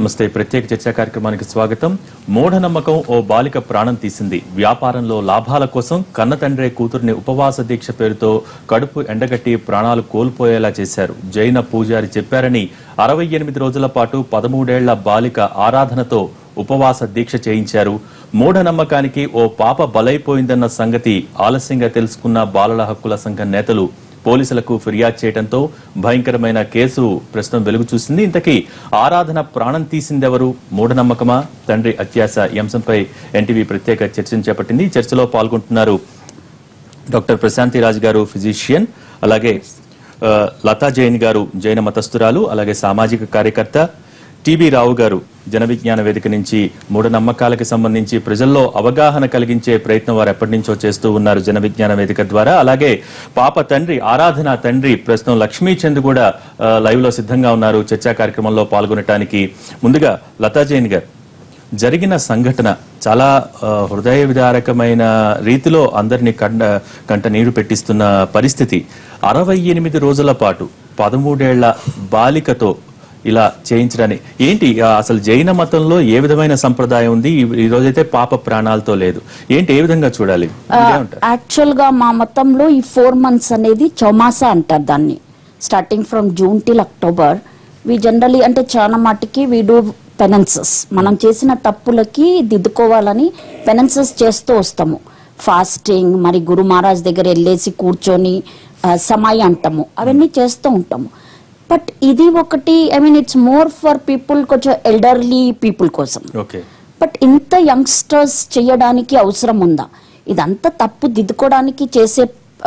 నమస్తే ప్రత్యేక చర్చా కార్యక్రమానికి స్వాగతం మూఢనమ్మకం ఓ బాలిక ప్రాణం తీసింది వ్యాపారంలో లాభాల కోసం కన్న తండ్రే కూతుర్ని ఉపవాస దీక్ష పేరుతో కడుపు ఎండగట్టి ప్రాణాలు కోల్పోయేలా చేశారు జైన పూజారి చెప్పారని అరవై ఎనిమిది రోజుల పాటు పదమూడేళ్ల బాలిక ఆరాధనతో ఉపవాస దీక్ష చేయించారు మూఢనమ్మకానికి ఓ పాప బలైపోయిందన్న సంగతి ఆలస్యంగా తెలుసుకున్న బాలల హక్కుల సంఘం నేతలు పోలీసులకు ఫిర్యాదు చేయడంతో భయంకరమైన కేసు ప్రస్తుతం వెలుగు చూసింది ఇంతకీ ఆరాధన ప్రాణం తీసిందెవరు మూఢనమ్మకమా తండ్రి అత్యాస ఈ అంశంపై ఎన్టీవీ ప్రత్యేక చర్చను చేపట్టింది ఈ చర్చలో పాల్గొంటున్నారు డాక్టర్ ప్రశాంతి రాజ్ గారు ఫిజిషియన్ అలాగే ఆ, లతా జైన్ గారు జైన మతస్థురాలు అలాగే సామాజిక కార్యకర్త టిబి రావు గారు జన విజ్ఞాన వేదిక నుంచి మూఢనమ్మకాలకి సంబంధించి ప్రజల్లో అవగాహన కలిగించే ప్రయత్నం వారు ఎప్పటి నుంచో చేస్తూ ఉన్నారు జన విజ్ఞాన వేదిక ద్వారా అలాగే పాప తండ్రి ఆరాధన తండ్రి ప్రస్తుతం లక్ష్మీచంద్ కూడా ఆ, లైవ్ లో సిద్ధంగా ఉన్నారు చర్చా కార్యక్రమంలో పాల్గొనటానికి ముందుగా లతా జైన్ గారు జరిగిన సంఘటన చాలా ఆ, హృదయ విదారకమైన రీతిలో అందరినీ కంట కంట నీరు పెట్టిస్తున్న పరిస్థితి అరవై ఎనిమిది రోజుల పాటు పదమూడేళ్ల బాలికతో ఇలా చేయించడానికి ఏంటి ఆ, అసలు జైన మతంలో ఏ విధమైన సంప్రదాయం ఉంది ఈ- ఈ రోజైతే పాప ప్రాణాలతో లేదు ఏంటి ఏ విధంగా చూడాలి మీరేమంటారు? యాక్చువల్ గా మా మతంలో ఈ ఫోర్ మంత్స్ అనేది చౌమాసా అంటారు దాన్ని starting from June till October we generally అంటే చాలా మటుకి వీ డూ పెనెన్సెస్ మనం చేసిన తప్పులకి దిద్దుకోవాలని పెనెన్సెస్ చేస్తూ వస్తాము ఫాస్టింగ్ మరి గురు మహారాజ్ దగ్గర వెళ్ళేసి కూర్చొని ఆ, సమాయి అంటాము అవన్నీ చేస్తూ ఉంటాము బట్ ఇది ఒకటి I mean it's more for people కొంచెం ఎల్డర్లీ పీపుల్ కోసం ఓకే బట్ ఇంత యంగ్స్టర్స్ చేయడానికి అవసరం ఉందా ఇదంతా తప్పు దిద్దుకోవడానికి చేసే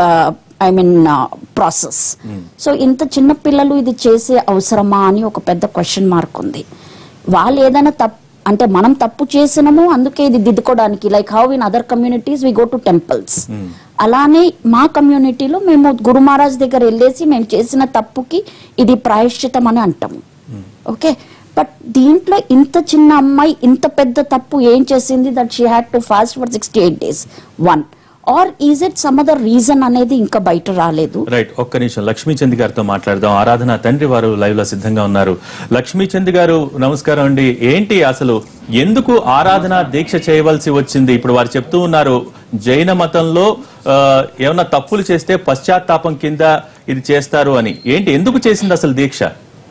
ఐ మీన్ ప్రాసెస్ సో ఇంత చిన్న పిల్లలు ఇది చేసే అవసరమా అని ఒక పెద్ద క్వశ్చన్ మార్క్ ఉంది వాళ్ళు ఏదైనా తప్పు అంటే మనం తప్పు చేసినాము అందుకే ఇది దిద్దుకోవడానికి like how in other communities we go to temples అలానే మా కమ్యూనిటీలో మేము గురు మహారాజ్ దగ్గర వెళ్ళేసి మేము చేసిన తప్పుకి ఇది ప్రాయశ్చితం అని అంటాము ఓకే బట్ దీంట్లో ఇంత చిన్న అమ్మాయి ఇంత పెద్ద తప్పు ఏం చేసింది that she had to fast for sixty eight days one or is it some other reason అనేది ఇంకా బయట రాలేదు రైట్ ఒక్క నిమిషం లక్ష్మీచంద్ గారితో మాట్లాడదాం ఆరాధన తండ్రి వారు లైవ్ లో సిద్ధంగా ఉన్నారు లక్ష్మీచంద్ గారు నమస్కారం అండి ఏంటి అసలు ఎందుకు ఆరాధన దీక్ష చేయవలసి వచ్చింది ఇప్పుడు వారు చెప్తూ ఉన్నారు జైన మతంలో ఆ, ఏమన్నా తప్పులు చేస్తే పశ్చాత్తాపం కింద ఇది చేస్తారు అని ఏంటి ఎందుకు చేసింది అసలు దీక్ష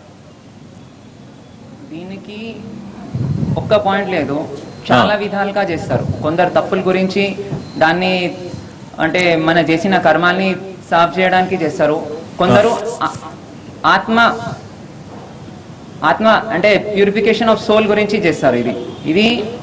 దీనికి ఒక్క పాయింట్ లేదు చాలా విధాలుగా చేస్తారు కొందరు తప్పుల గురించి దాన్ని అంటే మన చేసిన కర్మాల్ని సాఫ్ చేయడానికి చేస్తారు కొందరు ఆ- ఆత్మ ఆత్మ అంటే ప్యూరిఫికేషన్ ఆఫ్ సోల్ గురించి చేస్తారు ఇది ఇది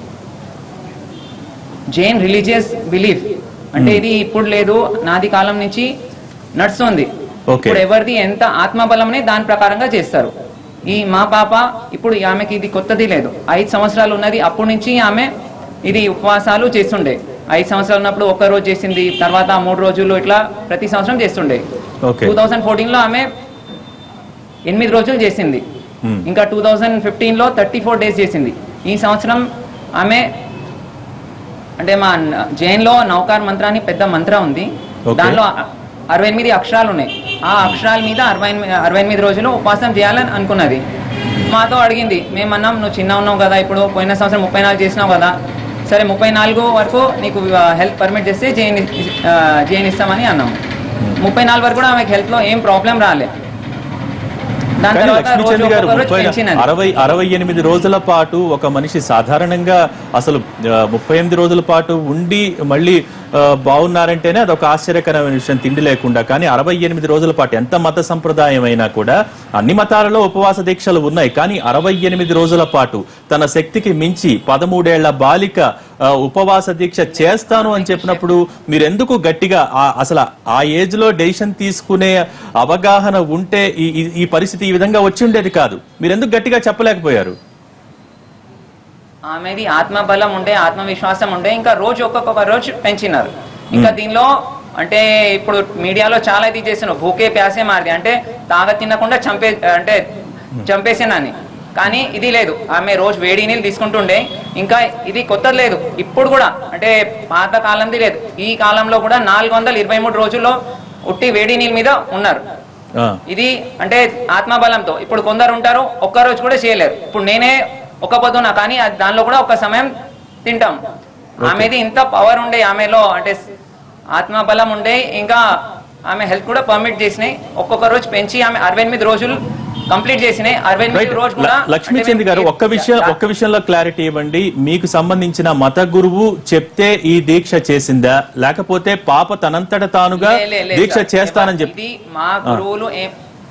జైన్ రిలీజియస్ బిలీఫ్ అంటే ఇది ఇప్పుడు లేదు నాది కాలం నుంచి నడుస్తుంది Okay. ఇప్పుడు ఎవరిది ఎంత ఆత్మబలంని దాని ప్రకారంగా చేస్తారు ఈ మా పాప ఇప్పుడు ఆమెకి ఇది కొత్తది లేదు ఐదు సంవత్సరాలు ఉన్నది అప్పటి నుంచి ఆమె ఇది ఉపవాసాలు చేస్తుండే ఐదు సంవత్సరాలు ఉన్నప్పుడు ఒక్క రోజు చేసింది తర్వాత మూడు రోజులు ఇట్లా ప్రతి సంవత్సరం చేస్తుండే Okay. టూ థౌజండ్ ఫోర్టీన్ లో ఆమె ఎనిమిది రోజులు చేసింది Hmm. ఇంకా టూ థౌజండ్ ఫిఫ్టీన్ లో థర్టీ ఫోర్ డేస్ చేసింది ఈ సంవత్సరం ఆమె అంటే మా జైన్ లో నౌకార్ మంత్ర అని పెద్ద మంత్ర ఉంది Okay. దానిలో అ- అరవై ఎనిమిది అక్షరాలు ఉన్నాయి ఆ అక్షరాల మీద అరవై ఎనిమిది అరవై ఎనిమిది రోజులు ఉపవాసం చేయాలని అనుకున్నది మాతో అడిగింది మేము అన్నాం నువ్వు చిన్న ఉన్నావు కదా ఇప్పుడు పోయిన సంవత్సరం ముప్పై నాలుగు చేసినావు కదా సరే ముప్పై నాలుగు వరకు నీకు హెల్త్ పర్మిట్ చేస్తే జైన్ జైన్ ఇస్తామని అన్నాం ముప్పై నాలుగు వరకు కూడా ఆమెకి హెల్త్ లో ఏం ప్రాబ్లం రాలే దాని కానీ తర్వాత రోజు లక్ష్మీచంద్ గారు ఒక్కొక్క రోజు ముప్పై పెంచినది అరవై అరవై ఎనిమిది రోజుల పాటు ఒక మనిషి సాధారణంగా అసలు ఆ, ముప్పై ఎనిమిది రోజుల పాటు ఉండి మళ్ళీ ఆ, బాగున్నారంటేనే అదొక ఆశ్చర్యకరమైన విషయం తిండి లేకుండా కానీ అరవై ఎనిమిది రోజుల పాటు ఎంత మత సంప్రదాయం అయినా కూడా అన్ని మతాలలో ఉపవాస దీక్షలు ఉన్నాయి కానీ అరవై ఎనిమిది రోజుల పాటు తన శక్తికి మించి పదమూడేళ్ల బాలిక ఆ, ఉపవాస దీక్ష చేస్తాను అని చెప్పినప్పుడు మీరెందుకు గట్టిగా ఆ- అసలు ఆ ఏజ్ లో డెసిషన్ తీసుకునే అవగాహన ఉంటే ఈ ఈ- ఈ పరిస్థితి ఈ విధంగా వచ్చి ఉండేది కాదు మీరెందుకు గట్టిగా చెప్పలేకపోయారు ఆమెది ఆత్మబలం ఉండే ఆత్మవిశ్వాసం ఉండే ఇంకా రోజు ఒక్కొక్క రోజు పెంచినారు ఇంకా దీనిలో అంటే ఇప్పుడు మీడియాలో చాలా ఇది చేస్తున్నారు భూకే ప్యాసే మారిది అంటే తాగ తినకుండా చంపే అంటే చంపేసేనని కానీ ఇది లేదు ఆమె రోజు వేడి నీళ్ళు తీసుకుంటుండే ఇంకా ఇది కొత్తది లేదు ఇప్పుడు కూడా అంటే పాత కాలంది లేదు ఈ కాలంలో కూడా నాలుగు వందల ఇరవై మూడు రోజుల్లో ఉట్టి వేడి నీళ్ళ మీద ఉన్నారు ఆ, ఇది అంటే ఆత్మబలంతో ఇప్పుడు కొందరు ఉంటారు ఒక్క రోజు కూడా చేయలేరు ఇప్పుడు నేనే ఒక పొద్దున కానీ అది దానిలో కూడా ఒక సమయం తింటాం ఆమెది ఇంత పవర్ ఉండే ఆమెలో అంటే ఆత్మబలం ఉండే ఇంకా ఆమె హెల్త్ కూడా పర్మిట్ చేసినాయి ఒక్కొక్క రోజు పెంచి ఆమె అరవై ఎనిమిది రోజులు కంప్లీట్ చేసినాయి అరవై రైట్ ఎనిమిది రోజు కూడా లక్ష్మీచంద్ గారు ఒక్క విషయం ఒక్క విషయంలో క్లారిటీ ఇవ్వండి మీకు సంబంధించిన మత గురువు చెప్తే ఈ దీక్ష చేసిందా లేకపోతే పాప తనంతట తానుగా లే, లే, లే, దీక్ష సార్. చేస్తానని చెప్పి ఇది మా గురువులు ఏం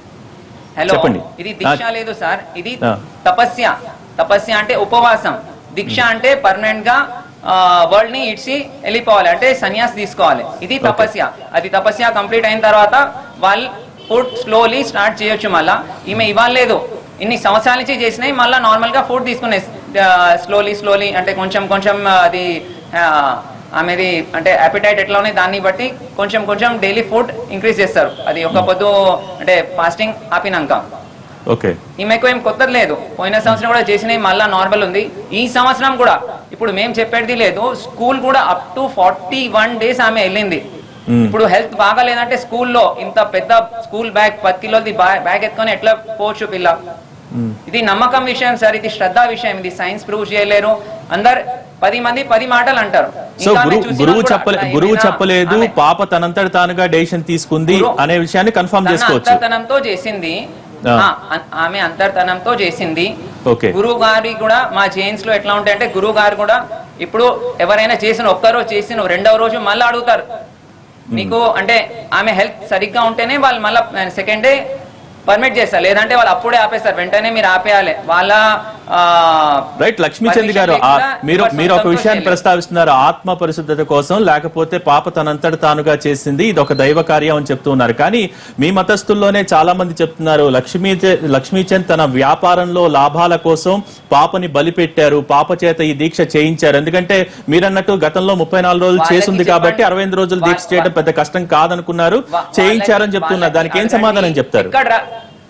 హలో చెప్పండి. ఇది దీక్ష ఆ. లేదు సార్ ఇది ఆ. తపస్య తపస్య అంటే ఉపవాసం దీక్ష అంటే పర్మనెంట్ గా వరల్డ్ ని ఇడ్చి వెళ్ళిపోవాలి అంటే సన్యాస్ తీసుకోవాలి ఇది తపస్య అది తపస్య కంప్లీట్ అయిన తర్వాత వాళ్ళు ఫుడ్ స్లోలీ స్టార్ట్ చేయొచ్చు మళ్ళా ఈమె ఇవ్వలేదు ఇన్ని సంవత్సరాల నుంచి చేసినాయి మళ్ళీ నార్మల్ గా ఫుడ్ తీసుకునే స్లోలీ స్లోలీ అంటే కొంచెం కొంచెం ఆ, అది ఆ, ఆమెది అంటే అపిటైట్ ఎట్లా ఉన్నాయి దాన్ని బట్టి కొంచెం కొంచెం డైలీ ఫుడ్ ఇంక్రీజ్ చేస్తారు అది ఒక పొద్దు అంటే ఫాస్టింగ్ ఆపినాక ఓకే ఈమెకు ఏం కొత్తది లేదు పోయిన సంవత్సరం కూడా చేసినవి మళ్ళా నార్మల్ ఉంది ఈ సంవత్సరం కూడా ఇప్పుడు మేము చెప్పేది లేదు స్కూల్ కూడా up to forty one days ఆమె వెళ్ళింది మ్మ్. ఇప్పుడు హెల్త్ బాగా లేదంటే స్కూల్లో ఇంత పెద్ద స్కూల్ బ్యాగ్ పది కిలోది బ్యాగ్ ఎత్తుకొని ఎట్లా పోవచ్చు పిల్ల ఇది నమ్మకం విషయం సార్ ఇది శ్రద్ధ విషయం ఇది సైన్స్ ప్రూవ్ చేయలేరు అందరు పది మంది పది మాటలు అంటారు సో ఇంకా ఆమె గురువు చూసినా గురువు కూడా చెప్పలే అట్లా గురువు ఏమైనా చెప్పలేదు ఆమె పాప తనంతట తానుగా డెసిషన్ తీసుకుంది గురువు- అనే విషయాన్ని కన్ఫర్మ్ తన చేసుకోవచ్చు అంతర్తనంతో చేసింది ఆ. ఆ, అన్- ఆమె అంతర్తనంతో చేసింది ఓకే. గురువు గారి కూడా మా జైన్స్ లో ఎట్లా ఉంటాయంటే గురువు గారు కూడా ఇప్పుడు ఎవరైనా చేసిన ఒక్కరోజు చేసిన రెండవ రోజు మళ్ళీ అడుగుతారు నీకు అంటే ఆమె హెల్త్ సరిగ్గా ఉంటేనే వాళ్ళు మళ్ళీ సెకండ్ డే పర్మిట్ చేస్తారు లేదంటే వాళ్ళు అప్పుడే ఆపేస్తారు వెంటనే మీరు ఆపేయాలి వాళ్ళ ఆ, రైట్ లక్ష్మీచంద్ గారు permission ఆ, లేకుండా మీరు ఎవరి మీరు ఒక సొంతంతో విషయాన్ని చేయలేరు. ప్రస్తావిస్తున్నారు ఆత్మ పరిశుద్ధత కోసం లేకపోతే పాప తనంతట తానుగా చేసింది ఇది ఒక దైవ కార్యం అని చెప్తూ ఉన్నారు కానీ మీ మతస్థుల్లోనే చాలా మంది చెప్తున్నారు లక్ష్మీ లక్ష్మీచంద్ తన వ్యాపారంలో లాభాల కోసం పాపని బలిపెట్టారు పాప చేత ఈ దీక్ష చేయించారు ఎందుకంటే మీరన్నట్టు గతంలో ముప్పై నాలుగు రోజులు వాళ్ళకి చేసింది కాబట్టి చెప్పండి. అరవై ఎనిమిది రోజులు దీక్ష వా- చేయడం పెద్ద కష్టం కాదనుకున్నారు వా- చేయించారని వాళ్ళకి- చెప్తున్నారు దానికి ఏం వాళ్ళకి సమాధానం అడగండి. చెప్తారు ఎక్కడ రా-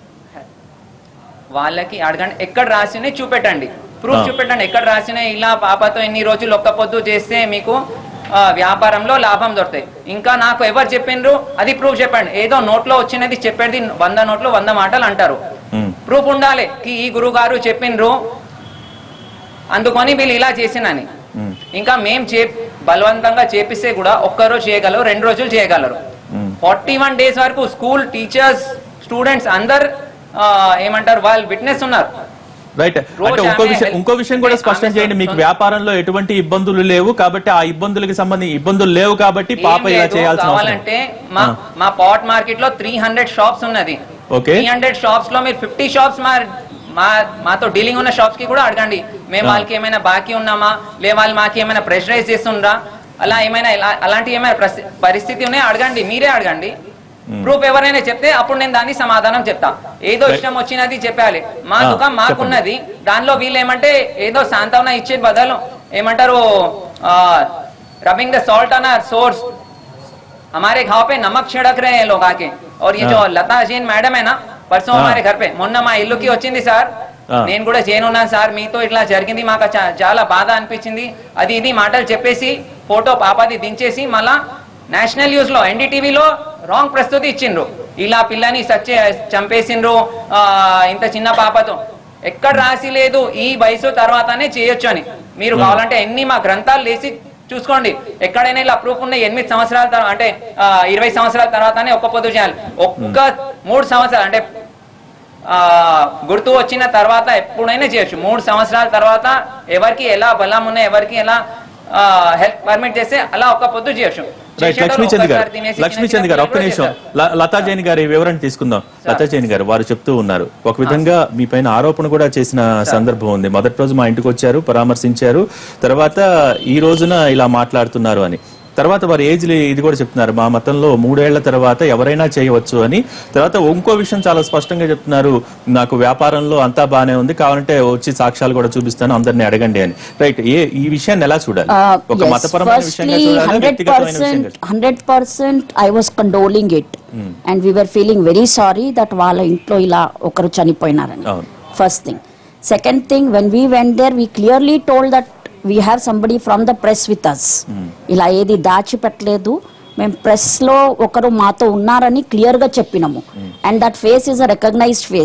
వాళ్ళకి అడగండి ఎక్కడ రాసినే చూపెట్టండి ప్రూఫ్ ఆ. చూపెట్టండి ఎక్కడ రాసినా ఇలా పాపతో ఎన్ని రోజులు ఒక్క పొద్దు చేస్తే మీకు ఆ, వ్యాపారంలో లాభం దొరుకుతాయి ఇంకా నాకు ఎవరు చెప్పిండ్రు అది ప్రూఫ్ చెప్పండి ఏదో నోట్లో వచ్చినది చెప్పేది వంద నోట్లో వంద మాటలు అంటారు ఉమ్. ప్రూఫ్ ఉండాలి కి ఈ గురువు గారు చెప్పిండ్రు అందుకొని వీళ్ళు ఇలా చేసినని ఉమ్. ఇంకా మేం చే బలవంతంగా చేపిస్తే కూడా ఒక్కరోజు చేయగలరు రెండు రోజులు చేయగలరు ఉమ్. ఫార్టీ వన్ డేస్ వరకు స్కూల్ టీచర్స్ స్టూడెంట్స్ అందరు ఆ, ఏమంటారు వాళ్ళు విట్నెస్ ఉన్నారు రైట్ రోజు అంటే ఇంకో ఆమె విషయం హెల్త్ ఇంకో విషయం కూడా ఆమె స్పష్టం చేయండి మీకు సొంత- వ్యాపారంలో ఎటువంటి ఇబ్బందులు లేవు కాబట్టి ఆ ఇబ్బందులకి సంబంధించి ఇబ్బందులు లేవు కాబట్టి ఏం పాప ఇలా లేదు, చేయాల్సిన అవసరం కావాలంటే మా ఆ. మా పాట్ మార్కెట్ లో త్రీ హండ్రెడ్ షాప్స్ ఉన్నది Okay. త్రీ హండ్రెడ్ షాప్స్ లో మీరు ఫిఫ్టీ షాప్స్ మా మా మాతో డీలింగ్ ఉన్న షాప్స్ కి కూడా అడగండి మేము ఆ. వాళ్ళకి ఏమైనా బాకీ ఉన్నామా లే వాళ్ళు మాకు ఏమైనా ప్రెషరైజ్ చేస్తుండ్రా అలా ఏమైనా ఇలా- అలాంటి ఏమైనా ప్రసి- పరిస్థితి ఉన్నాయో అడగండి మీరే అడగండి ప్రూఫ్ ఎవరైనా చెప్తే అప్పుడు నేను దాన్ని సమాధానం చెప్తా ఏదో Right. ఇష్టం వచ్చినది చెప్పాలి మా ఆ, దుకాణం మాకున్నది దానిలో వీళ్ళు ఏమంటే ఏదో సాంతవన ఇచ్చే బదులు ఏమంటారు rubbing the salt on our sores हमारे घाव पे नमक छिड़क रहे हैं लोग आके और ये जो हाँ। लता जैन मैडम है ना परसों हाँ। हमारे घर पे మొన్న మా ఇల్లుకి వచ్చింది సార్ हाँ। నేను కూడా చేయను ఉన్నాను సార్ మీతో ఇట్లా జరిగింది మాకు చా- చాలా బాధ అనిపించింది అది ఇది మాటలు చెప్పేసి ఫోటో పాపాది దించేసి మళ్ళా నేషనల్ న్యూస్ లో ఎన్డీటీవీలో రాంగ్ ప్రస్తుతి ఇచ్చిండ్రు ఇలా పిల్లని సచ్చే చంపేసిండ్రు ఆ, ఇంత చిన్న పాపతో ఎక్కడ రాసి లేదు ఈ వయసు తర్వాతనే చేయొచ్చు అని మీరు కావాలంటే ఎన్ని మా గ్రంథాలు లేసి చూసుకోండి ఎక్కడైనా ఇలా ప్రూఫ్ ఉన్న ఎనిమిది సంవత్సరాల తర్వాత అంటే ఆ, ఇరవై సంవత్సరాల తర్వాతనే ఒక్క పొద్దు చేయాలి ఒక్క మూడు సంవత్సరాలు అంటే ఆ గుర్తు వచ్చిన తర్వాత ఎప్పుడైనా చేయొచ్చు మూడు సంవత్సరాల తర్వాత ఎవరికి ఎలా బలం ఉన్నా ఎవరికి ఎలా హెల్ప్ పర్మిట్ చేస్తే అలా ఒక్క పొద్దు చేయొచ్చు రైట్ చేసేటోళ్ళు లక్ష్మీచంద్ గారు ఒక్కసారి తినేసి లక్ష్మీచంద్ గారు ఒక్క తినేసి నిమిషం చేస్తారు. ల- లతా జైన్ గారి వివరణ తీసుకుందాం లతా జైన్ గారు వారు చెప్తూ ఉన్నారు ఒక విధంగా మీ పైన ఆరోపణ కూడా చేసిన సందర్భం ఉంది మొదటి రోజు మా ఇంటికి వచ్చారు పరామర్శించారు తర్వాత ఈ రోజున ఇలా మాట్లాడుతున్నారు అని తర్వాత వారి ఏజ్ ఇది కూడా చెప్తున్నారు మా మతంలో మూడేళ్ల తర్వాత ఎవరైనా చేయవచ్చు అని తర్వాత ఇంకో విషయం చాలా స్పష్టంగా చెప్తున్నారు నాకు వ్యాపారంలో అంతా బానే ఉంది కావాలంటే వచ్చి సాక్ష్యాలు కూడా చూపిస్తాను అందరిని అడగండి అని రైట్ ఏ ఈ విషయాన్ని ఎలా చూడాలి ఒక మతపరమైన విషయంగా చూడాలా హండ్రెడ్ వ్యక్తిగతమైన విషయంగా percent hundred percent I was condoling it and we are feeling very sorry that వాళ్ళ ఇంట్లో ఇలా ఒకరు చనిపోయినారని అవును. First thing second thing when we when there we clearly told that we have somebody from the press with us ఇలా ఏది దాచిపెట్టలేదు మేము press లో ఒకరు మాతో ఉన్నారని క్లియర్ గా చెప్పినాము and that face is a recognised face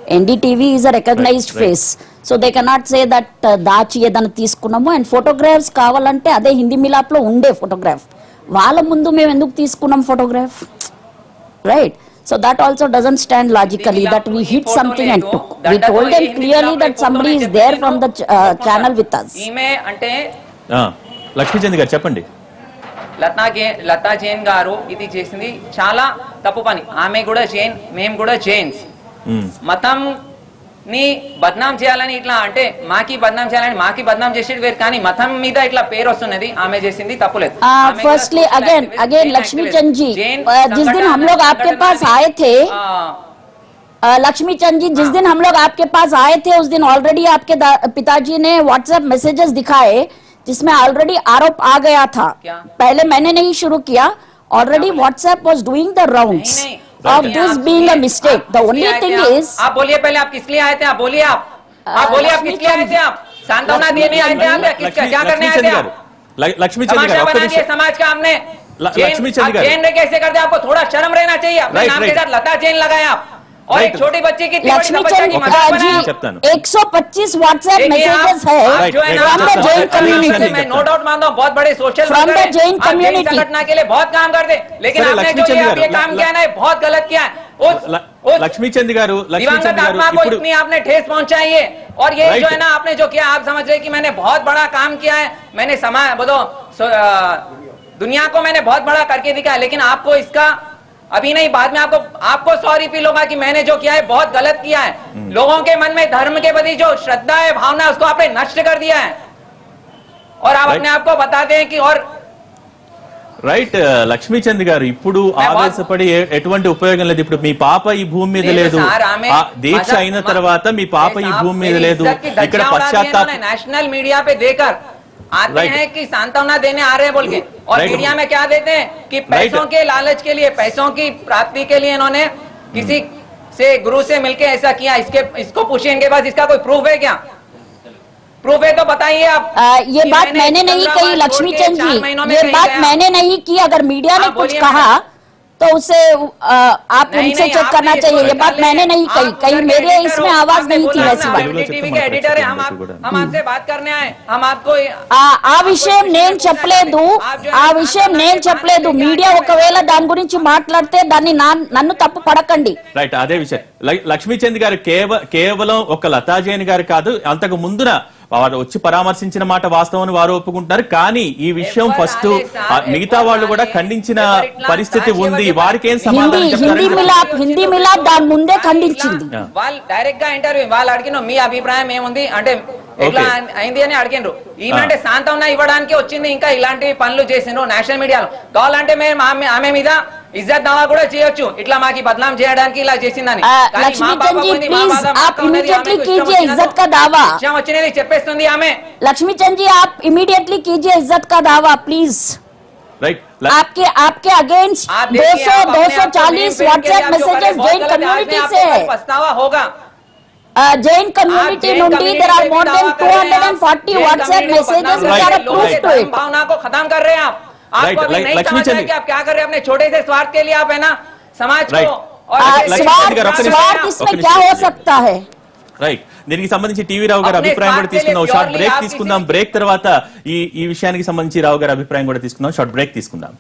NDTV is a recognised Right, right. Face so they cannot say that దాచి ఏదైనా తీసుకున్నాము అండ్ ఫోటోగ్రాఫ్స్ కావాలంటే అదే హిందీ మిలాప్ లో ఉండే ఫోటోగ్రాఫ్ వాళ్ళ ముందు మేము ఎందుకు తీసుకున్నాం photograph right so that also doesn't stand logically that we hit something and took we told them clearly that somebody is there from the channel with us ఈమె అంటే ఆ, లక్ష్మీచంద్ గారు చెప్పండి లతా గే లతా జైన్ గారు ఇది చేసింది చాలా తప్పు పని ఆమె కూడా జైన్ మేము కూడా జైన్స్ ఉమ్, మతం ని బద్నాం చేయాలని ఇట్లా అంటే మాకి బద్నాం చేయాలని మాకి బద్నాం చేసేది వేరు కానీ మతం మీద ఇట్లా పేరు వస్తున్నది ఆమె చేసింది తప్పులేదు ఆమె కూడా firstly social again activist, again Jain Lakshmi activist. Chand ji Jain अ, जिस दिन हम लोग संगठन- आपके संगठन पास में, आए थे आ, अ, लक्ष्मी चंद जी जिस दिन हम लोग आपके पास आए थे उस दिन ऑलरेडी आपके दा- पिताजी ने व्हाट्सएप मैसेजेस दिखाए जिसमें ऑलरेडी आरोप आ गया था क्या? पहले मैंने नहीं शुरू किया already WhatsApp was doing the rounds नहीं, नहीं। of नहीं, this आप being a किस- mistake आप the किस only लिए आए thing थे आप? is आप बोलिए पहले आप किस लिए आए थे आप बोलिए आप आप बोलिए आप किस लिए आए थे आप सांत्वना लक्ष्मी देने आए थे आप या లక్ష్మీ किसका क्या करने आए లక్ష్మీచంద్ थे గారు आप ల- లక్ష్మీచంద్ तमाशा గారు ఒక్క बना दिए నిమిషం समाज का हमने ल- जैन- लक्ष्मी चंद आप गारू। जैन रे कैसे करते आपको थोड़ा शर्म रहना चाहिए अपने Right, नाम के right. साथ लता जैन लगाए आप और Right. एक छोटी बच्ची की इतनी बड़ी लक्ष्मी तपस्या की चंद मजाक जी बनाया आप। చెప్తాను. 125 व्हाट्सएप देखिए आप- मैसेजेस है आप Right, जो है right. ना From the आप- Jain आप- community. मैं नो डाउट मानता हूँ बहुत बड़े सोशल From the Jain आप community. जैन संगठन के लिए बहुत काम करते लेकिन सर, आपने लक्ष्मी जो ये चंद आप ये गारू, काम ल- किया है ना ये बहुत गलत किया है उस ల- उस లక్ష్మీచంద్ గారు दिवंगत లక్ష్మీచంద్ గారు आत्मा को ఇప్పుడు इतनी आपने ठेस पहुंचाई है और ये Right. जो है ना आपने जो किया आप समझ रहे कि मैंने बहुत बड़ा काम किया है मैंने समाज बोलो सो, आ, दुनिया को मैंने बहुत बड़ा करके दिखाया लेकिन आपको इसका अभी नहीं बाद में आपको आपको सॉरी फील होगा कि मैंने जो किया है बहुत गलत किया है लोगों के मन में धर्म के प्रति जो श्रद्धा है भावना है, उसको आपने नष्ट कर दिया है और आप Right. अपने आप को बताते हैं कि और రైట్ లక్ష్మీచంద్ గారు ఇప్పుడు मैं बहुत- ఆవేశపడి ఏ- ఎటువంటి ఉపయోగం లేదు ఇప్పుడు మీ పాప ఈ భూమి మీద లేదు లేదు సార్, ఆమె ఆ దీక్ష మజా- అయిన మ- తర్వాత మీ పాప ఈ साहब, భూమి మీద मेरी లేదు इज्जत की ఇక్కడ धज्जियां उड़ा दी పశ్చాత్తాప इन्होंने नेशनल मीडिया पे देकर आते Right. हैं कि सांत्वना देने आ रहे हैं बोल के और Right. मीडिया में क्या देते हैं कि पैसों के लालच के लिए पैसों की प्राप्ति के लिए इन्होंने किसी से गुरु से मिलके ऐसा किया इसके इसको पूछिए इनके पास इसका कोई प्रूफ है क्या प्रूफ है तो बताइए आप आ, ये कि बात मैंने मैंने नहीं चंद्रमा कही छोड़ लक्ष्मी के चंद चार जी महीनों में ये कहीं बात गया। मैंने नहीं की अगर मीडिया ने आप कुछ बोलिए कहा मैडम। तो उसे आ, आप नहीं, उनसे नहीं, चेक आपने करना इसको चाहिए ये बात निकाले मैंने हैं। नहीं कही आप कहीं उधर के मेरे editor इसमें हो, आवाज आपने नहीं थी बोला वैसी ना, बात తెలుగులో टीवी చెప్తే के एडिटर है हम మాట్లాడచ్చు आप కూడా. हम आपसे बात करने आए हम आपको ఆ ఆ విషయం నేను చెప్పలేదు ఆ విషయం నేను చెప్పలేదు మీడియా ఒకవేళ దాని గురించి మాట్లాడితే దాన్ని నా- నన్ను తప్పు పడకండి రైట్ అదే విషయం ల- లక్ష్మీచంద్ గారు కేవ కేవలం ఒక లతా జైన్ గారు కాదు అంతకు ముందున వారు వచ్చి పరామర్శించిన మాట వాస్తవం అని వారు ఒప్పుకుంటున్నారు కానీ ఈ విషయం ఎవరు ఫస్ట్ రాలే సార్, మిగతా ఎవరు వాళ్ళు కూడా రాలే. ఖండించిన ఎవరు ఇట్లా పరిస్థితి దాచి ఉంది ఎవరు వారికి ఏం హిందీ సమాధానం హిందీ చెప్తారని మిలాప్ హిందీ మిలాప్ దాని ముందే ఖండించింది Yeah. వాళ్ళు డైరెక్ట్ గా ఇంటర్వ్యూ వాళ్ళు అడిగిన మీ అభిప్రాయం ఏముంది అంటే ఎట్లా Okay. అయింది అని అడిగినారు ఈమె Ah. అంటే శాంతవన ఇవ్వడానికి వచ్చింది ఇంకా ఇలాంటి పనులు చేసిండ్రు నేషనల్ మీడియాలో కావాలంటే మేము ఆమె ఆమె మీద ఇజ్జత్ దావా కూడా చేయొచ్చు ఇట్లా మాకి బదనాం చేయడానికి ఇలా చేసిందని ఆ, కానీ మా లక్ష్మీ పాప చంద్ జీ, పోయింది, మా please, బాధ आप మాకు ఉన్నది, immediately ఆమెకు ఇష్టం कीजिए వచ్చినట్టు इज्जत का दावा। ఇష్టం వచ్చినది చెప్పేస్తుంది ఆమె लक्ष्मी चंद जी आप इमीडिएटली कीजिए इज्जत का दावा प्लीज రైట్ आपके आपके अगेंस्ट आप 200 देखिए, आप अपने आप को 240 name पेन के लिए व्हाट्सएप आप जो कर रहे हैं, मैसेजेस बहुत जैन गलत है, कम्युनिटी आपने से आपको है कल पछतावा होगा जैन कम्युनिटी आप जैन నుండి community there are पे भी more दावा than कर रहे हैं आप। 240 जैन WhatsApp community को messages बदनाम which कर are रहे हैं, लोगों proof के to धर्म it. भावना को खत्म कर रहे हैं आप Right, आपको अभी like- नहीं लक्ष्मी समझ रहा है चंद कि आप क्या कर रहे हैं अपने छोटे से स्वार्थ के लिए आप है ना समाज Right. को और आ, ऐसे- लक्ष्मी स्वार्थ चंद गाరు, ఒక్క నిమిషం. स्वार्थ ఒక్క इसमें నిమిషం. क्या हो सकता है రైట్ దీనికి సంబంధించి టీవీ రావు గారి అప్నే అభిప్రాయం కూడా స్వార్థ తీసుకుందాం के షార్ట్ लिए బ్రేక్ purely తీసుకుందాం आप బ్రేక్ తర్వాత ఈ ఈ విషయానికి సంబంధించి రావు గారి అభిప్రాయం కూడా తీసుకుందాం షార్ట్ బ్రేక్ తీసుకుందాం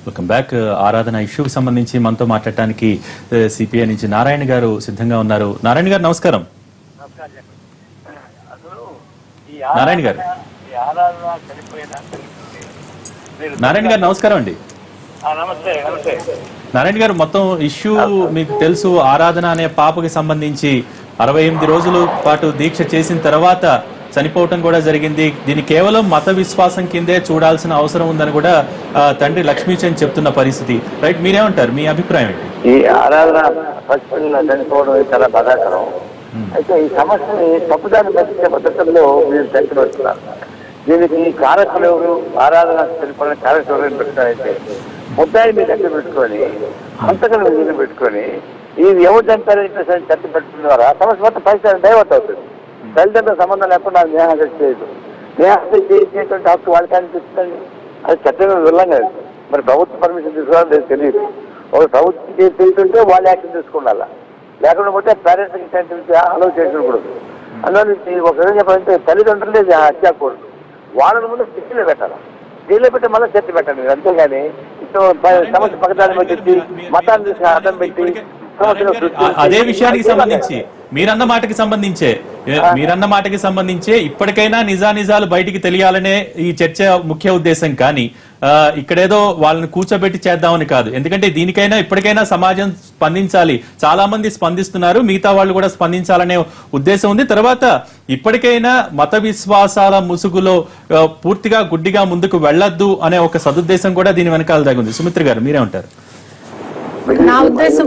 వెల్కమ్ బ్యాక్ ఆరాధన ఇష్యూకి సంబంధించి మనతో మాట్లాడటానికి సిపిఐ నుంచి నారాయణ గారు సిద్ధంగా ఉన్నారు నారాయణ గారు నమస్కారం నారాయణ గారు నారాయణ గారు నమస్కారం అండి నమస్తే నమస్తే నారాయణ గారు మొత్తం ఇష్యూ మీకు తెలుసు ఆరాధన అనే పాపకి సంబంధించి అరవై ఎనిమిది రోజుల పాటు దీక్ష చేసిన తర్వాత చనిపోవటం కూడా జరిగింది దీన్ని కేవలం మత విశ్వాసం కిందే చూడాల్సిన అవసరం ఉందని కూడా ఆ, తండ్రి లక్ష్మీచంద్ చెప్తున్న పరిస్థితి రైట్ మీరేమంటారు మీ అభిప్రాయం ఏంటి ఈ ఆరాధన పసిపిల్లలు చనిపోవడం ఇది చాలా బాధాకరం అయితే ఈ సమస్యని తప్పుదారి పట్టించే పద్ధతుల్లో మీరు చర్చబడుతున్నారు దీనికి కారకులు ఎవరు ఆరాధన చనిపోవడం కారకులు ఎవరు పెట్టారైతే ముద్దాయి మీద చర్చ పెట్టుకొని హంతకులు మీద పెట్టుకొని ఇది ఎవరు చంపారని చెప్పేసి చర్చ పెట్టడం ద్వారా సమస్య మొత్తం పరిస్థితి డైవర్ట్ అవుతుంది తల్లిదండ్రుల సంబంధం లేకుండా న్యాయం చేయదు న్యాయం చేసేటువంటి హక్కు వాళ్ళకి అనిపిస్తుంది అది చట్టంలో ఉల్లంఘన మరి ప్రభుత్వ పర్మిషన్ తీసుకోవాలని లేదు తెలియదు ఒక ప్రభుత్వం చేసి చేస్తుంటే వాళ్ళు యాక్షన్ తీసుకుండాల లేకుండా పోతే పేరెంట్స్కి సెంటర్ అలౌ చేయకూడదు అందులో నుంచి ఒక విధంగా చెప్పాలంటే తల్లిదండ్రులే హత్యాకూడదు వాళ్ళని ముందు శిక్షలు పెట్టాలి జైల్లో పెట్టి మళ్ళీ చర్చ పెట్టండి మీరు అంతేగాని ఇష్టం ప- సమస్య పక్కదారి పెట్టి మతాన్ని తీసి అడ్డం పెట్టి సమస్యను ఆ- అదే విషయానికి సంబంధించి మీరన్న మాటకి సంబంధించే ఏ- మీరన్న మాటకి సంబంధించే ఇప్పటికైనా నిజానిజాలు బయటికి తెలియాలనే ఈ చర్చ ముఖ్య ఉద్దేశం కానీ ఆ, ఇక్కడేదో వాళ్ళని కూర్చోబెట్టి చేద్దామని కాదు ఎందుకంటే దీనికైనా ఇప్పటికైనా సమాజం స్పందించాలి చాలా మంది స్పందిస్తున్నారు మిగతా వాళ్ళు కూడా స్పందించాలనే ఉద్దేశం ఉంది తర్వాత ఇప్పటికైనా మత విశ్వాసాల ముసుగులో ఆ, పూర్తిగా గుడ్డిగా ముందుకు వెళ్ళొద్దు అనే ఒక సదుద్దేశం కూడా దీని వెనకాల దాగి ఉంది సుమిత్ర గారు మీరే ఉంటారు నా ఉద్దేశం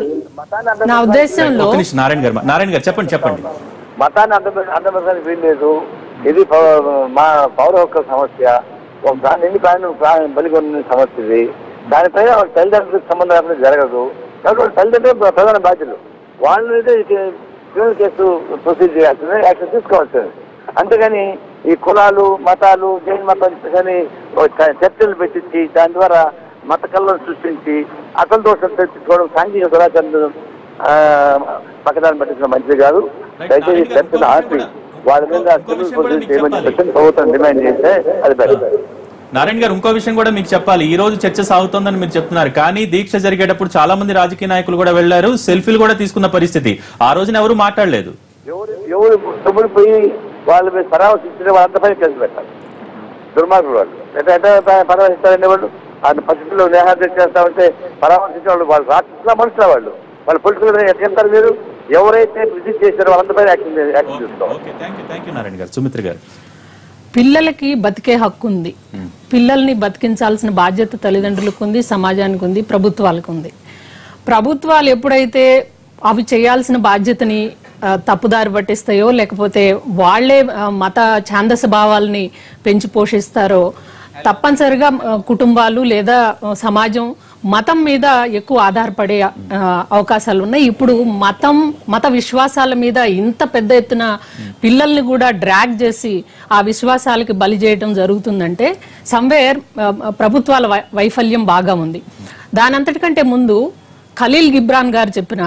నా ఉద్దేశంలో ఒక్క నిమిషం నారాయణ గారు నారాయణ గారు చెప్పండి చెప్పండి మతాన్ని అందం అందపరచడానికి వీల్లేదు ఇది పౌ- మా పౌర హక్కుల సమస్య ఒక దాని ఎన్ని ప్రాణులు ప్రాణం బలిగొన్న సమస్య ఇది దానిపైన వాళ్ళ తల్లిదండ్రులకు సంబంధం లేకుండా జరగదు కాబట్టి వాళ్ళ తల్లిదండ్రులు ప్ర- ప్రధాన బాధ్యులు వాళ్ళని అయితే క్రిమినల్ కేసు ప్రొసీడ్ చేయాల్సింది యాక్షన్ తీసుకోవాల్సింది అంతేగాని ఈ కులాలు మతాలు జైన్ మతం అని ఓ చ- చర్చలు పెట్టించి దాని ద్వారా మత కళ్ళను సృష్టించి అసలు దోషం తెచ్చుకోవడం సాంఘిక దురాచారం ఆ, పక్కదాన్ని పట్టించడం మంచిది కాదు దయచేసి చర్చలు ఆపి వాళ్ళ మీద క్రిమినల్ ప్రొసీజర్ చేయమని చెప్పి ప్రభుత్వం డిమాండ్ చేస్తే అది బెటర్ నారాయణ గారు ఇంకో విషయం కూడా మీకు చెప్పాలి ఈ రోజు చర్చ సాగుతోందని మీరు చెప్తున్నారు కానీ దీక్ష జరిగేటప్పుడు చాలా మంది రాజకీయ నాయకులు కూడా వెళ్లారు సెల్ఫీలు కూడా తీసుకున్న పరిస్థితి ఆ రోజున ఎవరు మాట్లాడలేదు ఎవరు ఎవరు తమ్ముడు పోయి వాళ్ళ మీద పరామర్శించిన వాళ్ళంతా పైన కేసు పెట్టాలి దుర్మార్గులు వాళ్ళు ఎట్లా ఎట్లా పరామర్శిస్తారండి వాళ్ళు ఆ పరిస్థితుల్లో నేహాద్యం చేస్తామంటే పరామర్శించిన వాళ్ళు వాళ్ళు రాష్ట్రంలో మనుషుల వాళ్ళు వాళ్ళు పొలిటికల్ ఎట్లా చెప్తారు మీరు ఎవరైతే విజిట్ చేశారో వాళ్ళంతా పైన యాక్షన్ యాక్షన్ తీసుకోవాలి okay thank you thank you Narayana garu Sumitra గారు పిల్లలకి బతికే హక్కు ఉంది పిల్లల్ని బతికించాల్సిన బాధ్యత తల్లిదండ్రులకు ఉంది సమాజానికి ఉంది ప్రభుత్వాలకు ఉంది ప్రభుత్వాలు ఎప్పుడైతే అవి చేయాల్సిన బాధ్యతని ఆ, తప్పుదారి పట్టిస్తాయో లేకపోతే వాళ్లే ఆ, మత ఛాందస భావాల్ని పెంచి పోషిస్తారో తప్పనిసరిగా ఆ, కుటుంబాలు లేదా ఆ, సమాజం మతం మీద ఎక్కువ ఆధారపడే ఆ, అవకాశాలు ఉన్నాయి ఇప్పుడు మతం మత విశ్వాసాల మీద ఇంత పెద్ద ఎత్తున పిల్లల్ని కూడా డ్రాగ్ చేసి ఆ విశ్వాసాలకి బలి చేయటం జరుగుతుందంటే సంవేర్ ప్రభుత్వాల వై- వైఫల్యం బాగా ఉంది దానంతటికంటే ముందు ఖలీల్ గిబ్రాన్ గారు చెప్పిన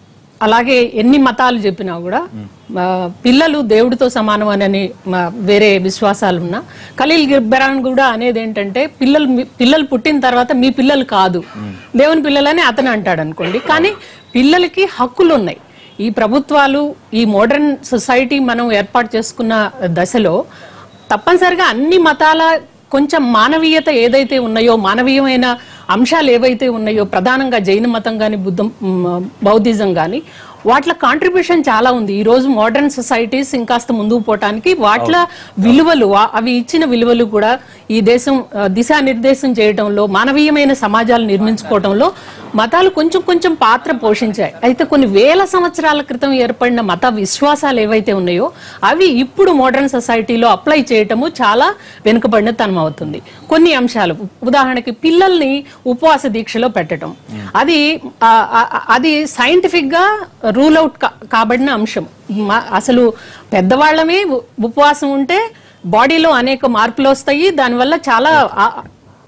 అలాగే ఎన్ని మతాలు చెప్పినా కూడా ఆ, పిల్లలు దేవుడితో సమానం అని వేరే విశ్వాసాలు ఉన్నా ఖలీల్ గిబ్రాన్ కూడా అనేది ఏంటంటే పిల్లలు మీ- పిల్లలు పుట్టిన తర్వాత మీ పిల్లలు కాదు దేవుని పిల్లలని అతను అంటాడు అనుకోండి కానీ పిల్లలకి హక్కులు ఉన్నాయి ఈ ప్రభుత్వాలు ఈ మోడర్న్ సొసైటీ మనం ఏర్పాటు చేసుకున్న దశలో తప్పనిసరిగా అన్ని మతాల కొంచెం మానవీయత ఏదైతే ఉన్నాయో మానవీయమైన అంశాలు ఏవైతే ఉన్నాయో ప్రధానంగా జైన మతం కానీ బుద్ధం మ్, బౌద్ధిజం కానీ వాటిలో కాంట్రిబ్యూషన్ చాలా ఉంది ఈ రోజు మోడర్న్ సొసైటీస్ ఇంకాస్త ముందుకు పోవటానికి వాటిలో విలువలు ఆ- అవి ఇచ్చిన విలువలు కూడా ఈ దేశం ఆ, దిశానిర్దేశం చేయడంలో మానవీయమైన సమాజాలు నిర్మించుకోవడంలో మతాలు కొంచెం కొంచెం పాత్ర పోషించాయి అయితే కొన్ని వేల సంవత్సరాల క్రితం ఏర్పడిన మత విశ్వాసాలు ఏవైతే ఉన్నాయో అవి ఇప్పుడు మోడర్న్ సొసైటీలో అప్లై చేయటము చాలా వెనుకబడిన తనం అవుతుంది కొన్ని అంశాలు ఉదాహరణకి పిల్లల్ని ఉపవాస దీక్షలో పెట్టడం అది ఆ, ఆ, అది సైంటిఫిక్ గా రూల్ అవుట్ కాబడిన అంశం మ- అసలు పెద్దవాళ్ళమే ఉ- ఉపవాసం ఉంటే బాడీలో అనేక మార్పులు వస్తాయి దానివల్ల చాలా ఆ-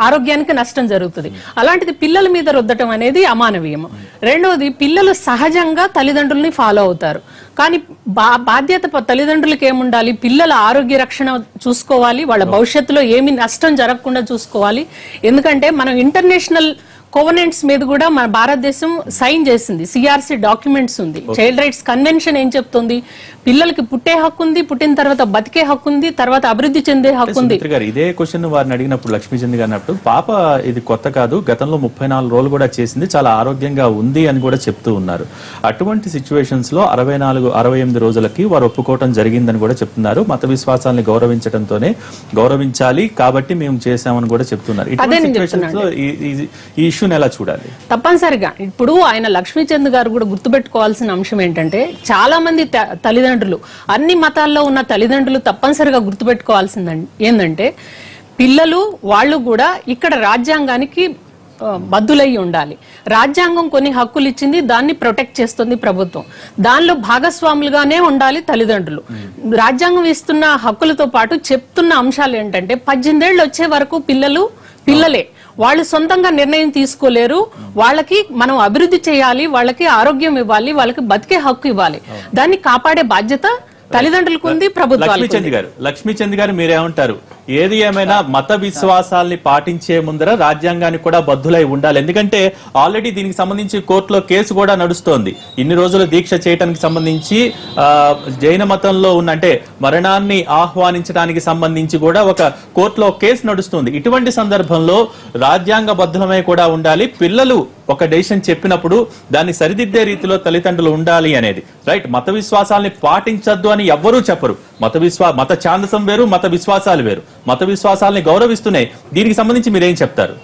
ఆరోగ్యానికి నష్టం జరుగుతుంది అలాంటిది పిల్లల మీద రుద్దటం అనేది అమానవీయం రెండవది పిల్లలు సహజంగా తల్లిదండ్రుల్ని ఫాలో అవుతారు కానీ బా బాధ్యత ప- తల్లిదండ్రులకి ఏముండాలి పిల్లల ఆరోగ్య రక్షణ చూసుకోవాలి వాళ్ళ భవిష్యత్తులో ఏమి నష్టం జరగకుండా చూసుకోవాలి ఎందుకంటే మనం ఇంటర్నేషనల్ కోవనెంట్స్ మీద కూడా మన భారతదేశం సైన్ చేసింది సిఆర్సి డాక్యుమెంట్స్ ఉంది చైల్డ్ రైట్స్ కన్వెన్షన్ ఏం చెప్తుంది పిల్లలకి పుట్టే హక్కు ఉంది పుట్టిన తర్వాత బతికే హక్కు ఉంది తర్వాత అభివృద్ధి చెందే హక్కు ఉంది సుమిత్ర గారు ఇదే క్వశ్చన్ వారిని అడిగినప్పుడు లక్ష్మీచంద్ గారు అన్నప్పుడు పాప ఇది కొత్త కాదు గతంలో ముప్పై నాలుగు రోజులు కూడా చేసింది చాలా ఆరోగ్యంగా ఉంది అని కూడా చెప్తూ ఉన్నారు అటువంటి సిచ్యువేషన్స్ లో అరవై నాలుగు అరవై ఎనిమిది రోజులకి వారు ఒప్పుకోవటం జరిగిందని కూడా చెప్తున్నారు మత విశ్వాసాన్ని గౌరవించడంతోనే గౌరవించాలి కాబట్టి మేము చేశామని కూడా చెప్తున్నారు అదే ఇటువంటి నేను సిచ్యువేషన్స్ లో ఈ- ఈ- ఈ ఇష్యూని ఎలా చూడాలి తప్పనిసరిగా ఇప్పుడు ఆయన లక్ష్మీచంద్ గారు కూడా గుర్తుపెట్టుకోవాల్సిన అంశం ఏంటంటే చాలా మంది త- తల్లిదండ్రులు అన్ని మతాల్లో ఉన్న తల్లిదండ్రులు తప్పనిసరిగా గుర్తుపెట్టుకోవాల్సింది ఏంటంటే పిల్లలు వాళ్ళు కూడా ఇక్కడ రాజ్యాంగానికి ఆ, బద్దులై ఉండాలి రాజ్యాంగం కొన్ని హక్కులు ఇచ్చింది దాన్ని ప్రొటెక్ట్ చేస్తుంది ప్రభుత్వం దానిలో భాగస్వాములుగానే ఉండాలి తల్లిదండ్రులు రాజ్యాంగం ఇస్తున్న హక్కులతో పాటు చెప్తున్న అంశాలు ఏంటంటే పద్దెనిమిదేళ్ళు వచ్చే వరకు పిల్లలు పిల్లలే వాళ్ళు సొంతంగా నిర్ణయం తీసుకోలేరు వాళ్ళకి మనం అభివృద్ధి చేయాలి వాళ్ళకి ఆరోగ్యం ఇవ్వాలి వాళ్ళకి బతికే హక్కు ఇవ్వాలి దాన్ని కాపాడే బాధ్యత తల్లిదండ్రులకు ఉంది ప్రభుత్వాలకు ఉంది. లక్ష్మీచంద్ గారు లక్ష్మీచంద్ గారు మీరేమంటారు ఏది ఏమైనా మత విశ్వాసాల్ని పాటించే ముందర రాజ్యాంగానికి కూడా బద్దులై ఉండాలి ఎందుకంటే ఆల్రెడీ దీనికి సంబంధించి కోర్టులో కేసు కూడా నడుస్తోంది ఇన్ని రోజులు దీక్ష చేయడానికి సంబంధించి ఆ, జైన మతంలో ఉన్న అంటే మరణాన్ని ఆహ్వానించడానికి సంబంధించి కూడా ఒక కోర్టులో కేసు నడుస్తుంది ఇటువంటి సందర్భంలో రాజ్యాంగ బద్ధులమై కూడా ఉండాలి పిల్లలు ఒక డెసిషన్ చెప్పినప్పుడు దాన్ని సరిదిద్దే రీతిలో తల్లిదండ్రులు ఉండాలి అనేది రైట్ మత విశ్వాసాల్ని పాటించద్దు అని ఎవ్వరూ చెప్పరు మత విశ్వా మత ఛాందసం వేరు మత విశ్వాసాలు వేరు మత విశ్వాసాల్ని గౌరవిస్తున్నాయి దీనికి సంబంధించి మీరేం చెప్తారు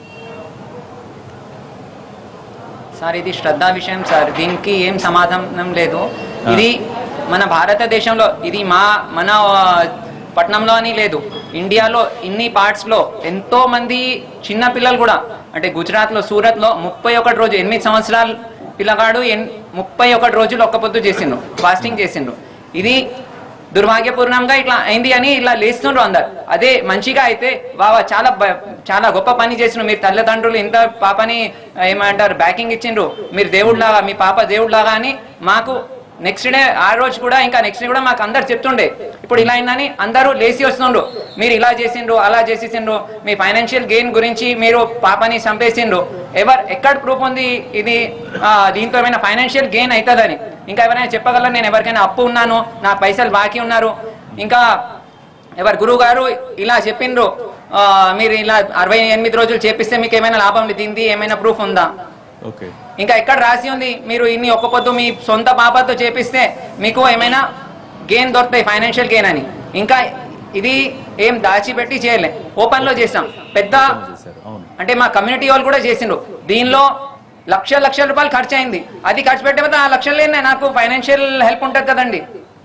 సార్ ఇది శ్రద్ధ విషయం సార్ దీనికి ఏం సమాధానం లేదు ఇది మన భారతదేశంలో ఇది మా మన ఆ, పట్నంలో అని లేదు ఇండియాలో ఇన్ని పార్ట్స్లో ఎంతో మంది చిన్న పిల్లలు కూడా అంటే గుజరాత్లో సూరత్లో ముప్పై ఒకటి రోజు ఎనిమిది సంవత్సరాల పిల్లగాడు ఎన్- ముప్పై ఒకటి రోజులు ఒక్క పొద్దు చేసిండ్రు ఫాస్టింగ్ చేసిండ్రు ఇది దుర్భాగ్యపూర్ణంగా ఇట్లా అయింది అని ఇలా లేస్తుండ్రు అందరు అదే మంచిగా అయితే బావా చాలా బ- చాలా గొప్ప పని చేసిండ్రు మీరు తల్లిదండ్రులు ఇంత పాపని ఏమంటారు బ్యాకింగ్ ఇచ్చిండ్రు మీరు దేవుడిలాగా మీ పాప దేవుడిలాగా అని మాకు నెక్స్ట్ డే ఆ రోజు కూడా ఇంకా నెక్స్ట్ డే కూడా మాకు అందరు చెప్తుండే ఇప్పుడు ఇలా అయిందని అందరూ లేచి వస్తుండ్రు మీరు ఇలా చేసిండ్రు అలా చేసేసిండ్రు మీ ఫైనాన్షియల్ గెయిన్ గురించి మీరు పాపని చంపేసిండ్రు ఎవరు ఎక్కడ ప్రూఫ్ ఉంది ఇది ఆ, దీంతో ఏమైనా ఫైనాన్షియల్ గెయిన్ అవుతుందని ఇంకా ఎవరైనా చెప్పగలరు నేను ఎవరికైనా అప్పు ఉన్నాను నా పైసలు బాకీ ఉన్నారు ఇంకా ఎవరు గురువు గారు ఇలా చెప్పిండ్రు ఆ, మీరు ఇలా అరవై ఎనిమిది రోజులు చేపిస్తే మీకు ఏమైనా లాభం లేదు దీనిది ఏమైనా ప్రూఫ్ ఉందా ఓకే ఇంకా ఎక్కడ రాసి ఉంది మీరు ఇన్ని ఒక్క పొద్దు మీ సొంత పాపతో చేపిస్తే మీకు ఏమైనా గెయిన్ దొరుకుతాయి ఫైనాన్షియల్ గెయిన్ అని ఇంకా ఇది ఏం దాచిపెట్టి చేయలే ఓపెన్ లో చేసాం పెద్ద చేశారు అవును అంటే మా కమ్యూనిటీ వాళ్ళు కూడా చేసిండ్రు దీనిలో లక్ష లక్షల రూపాయలు ఖర్చు అయింది అది ఖర్చు పెట్టకపోతే ఆ లక్షలేనే నాకు ఫైనాన్షియల్ హెల్ప్ ఉంటుంది కదండి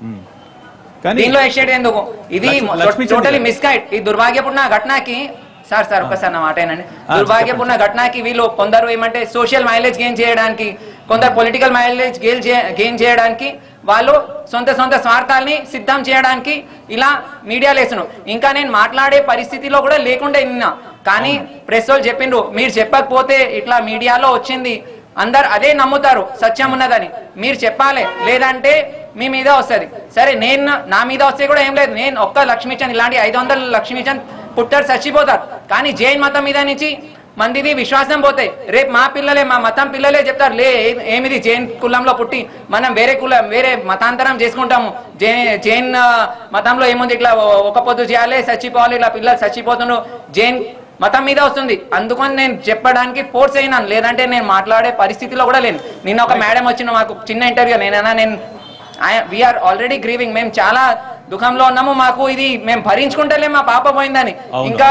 కానీ దీనిలో ఎస్టేట్ ఎందుకు ఇది లక్ష్మీ- లక్ష్మీచంద్ర టోటలీ గారు. మిస్గైడ్ ఈ దుర్భాగ్యపూర్ణ ఘటనకి సార్ సార్ ఒక్కసారి నా మాట ఏనండి ఆ, దుర్భాగ్యపూర్ణ ఘటనకి వీళ్ళు కొందరు ఏమంటే సోషల్ మైలేజ్ గెయిన్ చేయడానికి కొందరు పొలిటికల్ మైలేజ్ గెయిన్ గెయిన్ చేయడానికి వాళ్ళు సొంత సొంత స్వార్థాలని సిద్ధం చేయడానికి ఇలా మీడియా లేసును ఇంకా నేను మాట్లాడే పరిస్థితిలో కూడా లేకుండా నిన్న కానీ ప్రెస్ వాళ్ళు చెప్పిండ్రు మీరు చెప్పకపోతే ఇట్లా మీడియాలో వచ్చింది అందరు అదే నమ్ముతారు సత్యం ఉన్నదని మీరు చెప్పాలి లేదంటే మీ మీద వస్తుంది సరే నేను నా మీద వస్తే కూడా ఏం లేదు నేను ఒక్క లక్ష్మీచంద్ ఇలాంటి ఐదు వందల లక్ష్మీచంద్ పుట్టారు చచ్చిపోతారు కానీ జైన్ మతం మీద నుంచి మందిది విశ్వాసం పోతాయి రేపు మా పిల్లలే మా మతం పిల్లలే చెప్తారు లే ఏ- ఏమిది జైన్ కులంలో పుట్టి మనం వేరే కులం వేరే మతాంతరం చేసుకుంటాము జైన్ జైన్ ఆ, మతంలో ఏముంది ఇట్లా ఒ- ఒక పొద్దు చేయాలి చచ్చిపోవాలి ఇలా పిల్లలు చచ్చిపోతుండ్రు జైన్ మతం మీద వస్తుంది అందుకని నేను చెప్పడానికి ఫోర్స్ అయినాను లేదంటే నేను మాట్లాడే పరిస్థితిలో కూడా లేను నిన్న ఒక మేడం వచ్చిన మాకు చిన్న ఇంటర్వ్యూ నేనైనా నేను వీఆర్ ఆల్రెడీ గ్రీవింగ్ మేము చాలా దుఃఖంలో ఉన్నాము మాకు ఇది మేము భరించుకుంటలే మా పాప పోయిందని అవును. ఇంకా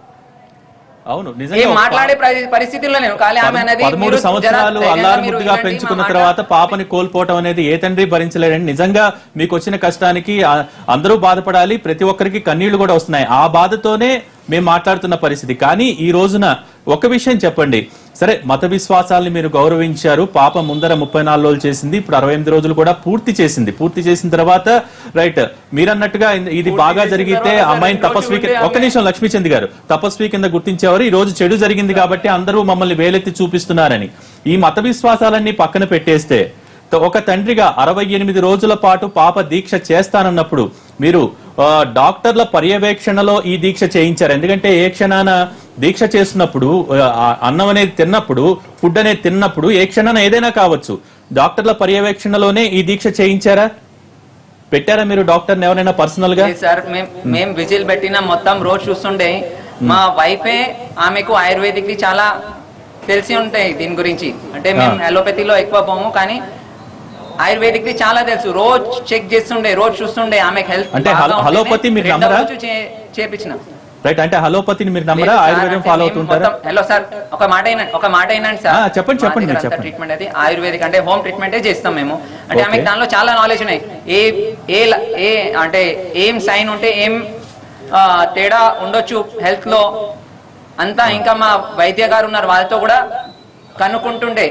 అవును ఏం నిజంగా మాట్లాడే పరి- పరిస్థితిలో నేను ఖాళీ ఆమె పద- అనేది పదమూడు మీరు జర సంవత్సరాలు ధైర్యంగా అల్లారు మీరు ముద్దుగా వినండి పెంచుకున్న మా మాట. తర్వాత పాపని కోల్పోవటం అనేది ఏ తండ్రి భరించలేడండి నిజంగా మీకు వచ్చిన కష్టానికి ఆ, అందరూ బాధపడాలి ప్రతి ఒక్కరికి కన్నీళ్లు కూడా వస్తున్నాయి ఆ బాధతోనే మేము మాట్లాడుతున్న పరిస్థితి కానీ ఈ రోజున ఒక విషయం చెప్పండి సరే మత విశ్వాసాల్ని మీరు గౌరవించారు పాప ముందర ముప్పై నాలుగు రోజులు చేసింది ఇప్పుడు అరవై ఎనిమిది రోజులు కూడా పూర్తి చేసింది పూర్తి చేసిన తర్వాత రైట్ మీరన్నట్టుగా ఇ- ఇది బాగా జరిగితే అమ్మాయిని తపస్వి కి- ఒక్క నిమిషం లక్ష్మీచంద్ గారు తపస్వి కింద గుర్తించేవారు ఈ రోజు చెడు జరిగింది కాబట్టి అందరూ మమ్మల్ని వేలెత్తి చూపిస్తున్నారని ఈ మత విశ్వాసాలన్నీ పక్కన పెట్టేస్తే త- ఒక తండ్రిగా అరవై ఎనిమిది రోజుల పాటు పాప దీక్ష చేస్తానన్నప్పుడు మీరు ఆ, డాక్టర్ల పర్యవేక్షణలో ఈ దీక్ష చేయించారు ఎందుకంటే ఏ క్షణాన దీక్ష చేస్తున్నప్పుడు ఆ, అన్నం అనేది తిన్నప్పుడు ఫుడ్ అనేది తిన్నప్పుడు ఏ క్షణాన ఏదైనా కావచ్చు డాక్టర్ల పర్యవేక్షణలోనే ఈ దీక్ష చేయించారా పెట్టారా మీరు డాక్టర్ని ఎవరైనా పర్సనల్ గా లేదు సార్ మేం మేము విజిల్ పెట్టిన మొత్తం రోజు చూస్తుండే మా వైఫే ఆమెకు ఆయుర్వేదిక్ ది చాలా తెలిసి ఉంటాయి దీని గురించి అంటే మేము ఆ. అలోపతిలో ఎక్కువ పోము కానీ ఆయుర్వేదిక్ ది చాలా తెలుసు రోజు చెక్ చేస్తుండే రోజు చూస్తుండే ఆమెకు హెల్త్ అంటే హలో- హలోపతి మీరు నమ్మరా? చేపించిన రైట్ అంటే హలోపతిని మీరు నమ్మరా ఆయుర్వేదం ఫాలో అవుతుంటారా హలో సార్ ఒక మాట అయినా ఒక మాట అయినండి సార్ ఆ, చెప్పండి, చెప్పండి, మీరు చెప్పండి. ట్రీట్మెంట్ అది ఆయుర్వేదిక్ అంటే హోమ్ ట్రీట్మెంటే చేస్తాం మేము అంటే Okay. ఆమెకు దానిలో చాలా నాలెడ్జ్ ఉన్నాయి ఏ ఏ ల- ఏ అంటే ఏం సైన్ ఉంటే ఏం ఆ, తేడా ఉండొచ్చు హెల్త్ లో అంతా ఇంకా మా వైద్య గారు ఉన్నారు వాళ్ళతో కూడా కనుక్కుంటుండే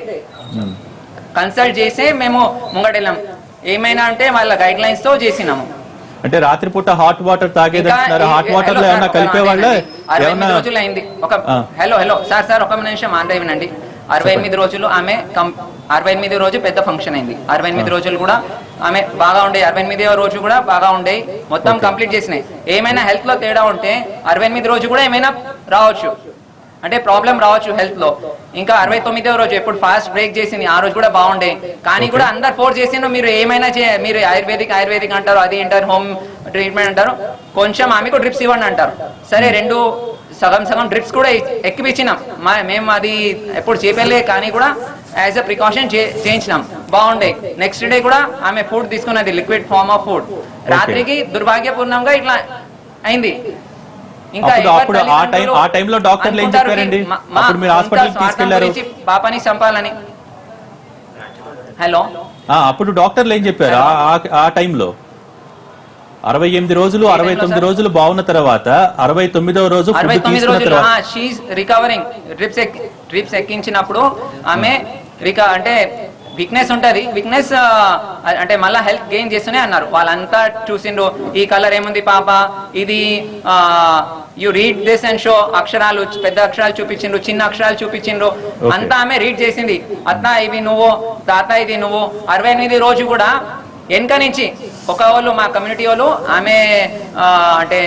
కన్సల్ట్ చేసి మేము ముంగడెళ్ళాం ఏమైనా అంటే వాళ్ళ గైడ్ లైన్స్ తో చేసినాము అంటే రాత్రిపూట హాట్ వాటర్ ఇంకా తాగేదంటున్నారు ఈ- హాట్ వాటర్ లో హలో ఏమన్నా సార్, కలిపే ఒక వాళ్ళ మాట వినండి. అరవై ఏమన్నా ఎనిమిది రోజులు అయింది ఒక ఆ. హలో హలో సార్ సార్ ఒక నిమిషం ఆంధ్ర వినండి అరవై ఎనిమిది రోజులు ఆమె కం- అరవై ఎనిమిది రోజు పెద్ద ఫంక్షన్ అయింది అరవై ఎనిమిది రోజులు కూడా ఆమె బాగా ఉండే అరవై ఎనిమిది రోజు కూడా బాగా ఉండే మొత్తం కంప్లీట్ చేసినాయి ఏమైనా హెల్త్ లో తేడా ఉంటే అరవై ఎనిమిది రోజు కూడా ఏమైనా రావచ్చు అంటే ప్రాబ్లం రావచ్చు హెల్త్ లో ఇంకా అరవై తొమ్మిదవ రోజు ఎప్పుడు ఫాస్ట్ బ్రేక్ చేసింది ఆ రోజు కూడా బాగుండే కానీ కూడా అందరు ఫోర్స్ చేసిండ్రు మీరు ఏమైనా చే- మీరు ఆయుర్వేదిక్ ఆయుర్వేదిక్ అంటారు అది అంటారు హోమ్ ట్రీట్మెంట్ అంటారు కొంచెం ఆమెకు డ్రిప్స్ ఇవ్వండి అంటారు సరే రెండు సగం సగం డ్రిప్స్ కూడా ఇ- ఎక్కిపించినాం మా మేము అది ఎప్పుడు చేపలే కానీ కూడా యాజ్ అ ప్రికాషన్ చేయించినాం బాగుండే నెక్స్ట్ డే కూడా ఆమె ఫుడ్ తీసుకున్నది లిక్విడ్ ఫార్మ్ ఆఫ్ ఫుడ్ రాత్రికి దుర్భాగ్యపూర్ణంగా ఇట్లా అయింది ఇంకా అప్పుడు- ఎవరి అప్పుడు ఆ తల్లిదండ్రులు టైం- ఆ టైంలో డాక్టర్లు ఏం అనుకుంటారు చెప్పారండి? కి మా- మా అప్పుడు మీరు సొంత హాస్పిటల్కి స్వార్థం తీసుకెళ్లారు. గురించి పాపని చంపాలని హలో ఆ, అప్పుడు డాక్టర్లు ఏం చెప్పారు ఆ- ఆ- ఆ టైంలో అరవై ఎనిమిది రోజులు ఏ అరవై టైంలో తొమ్మిది సార్? రోజులు బాగున్న తర్వాత అరవై తొమ్మిదవ రోజు అరవై ఫుడ్ తొమ్మిది తీసుకున్న రోజులు తర్వాత షీఈ్ రికవరింగ్ డ్రిప్స్ డ్రిప్స్ ఎక్కించినప్పుడు ఆమె రిక అంటే వీక్నెస్ ఉంటది వీక్నెస్ అంటే మళ్ళీ హెల్త్ గెయిన్ చేస్తూనే అన్నారు వాళ్ళంతా చూసిండ్రు ఈ కలర్ ఏముంది పాప ఇది you read this and show అక్షరాలు పెద్ద అక్షరాలు చూపించిండ్రు చిన్న అక్షరాలు చూపించిండ్రు Okay. అంతా ఆమె రీడ్ చేసింది అత్త ఇవి నువ్వు తాత ఇది నువ్వు అరవై ఎనిమిది రోజు కూడా వెనక నుంచి ఒక వాళ్ళు మా కమ్యూనిటీ వాళ్ళు ఆమె ఆ, అంటే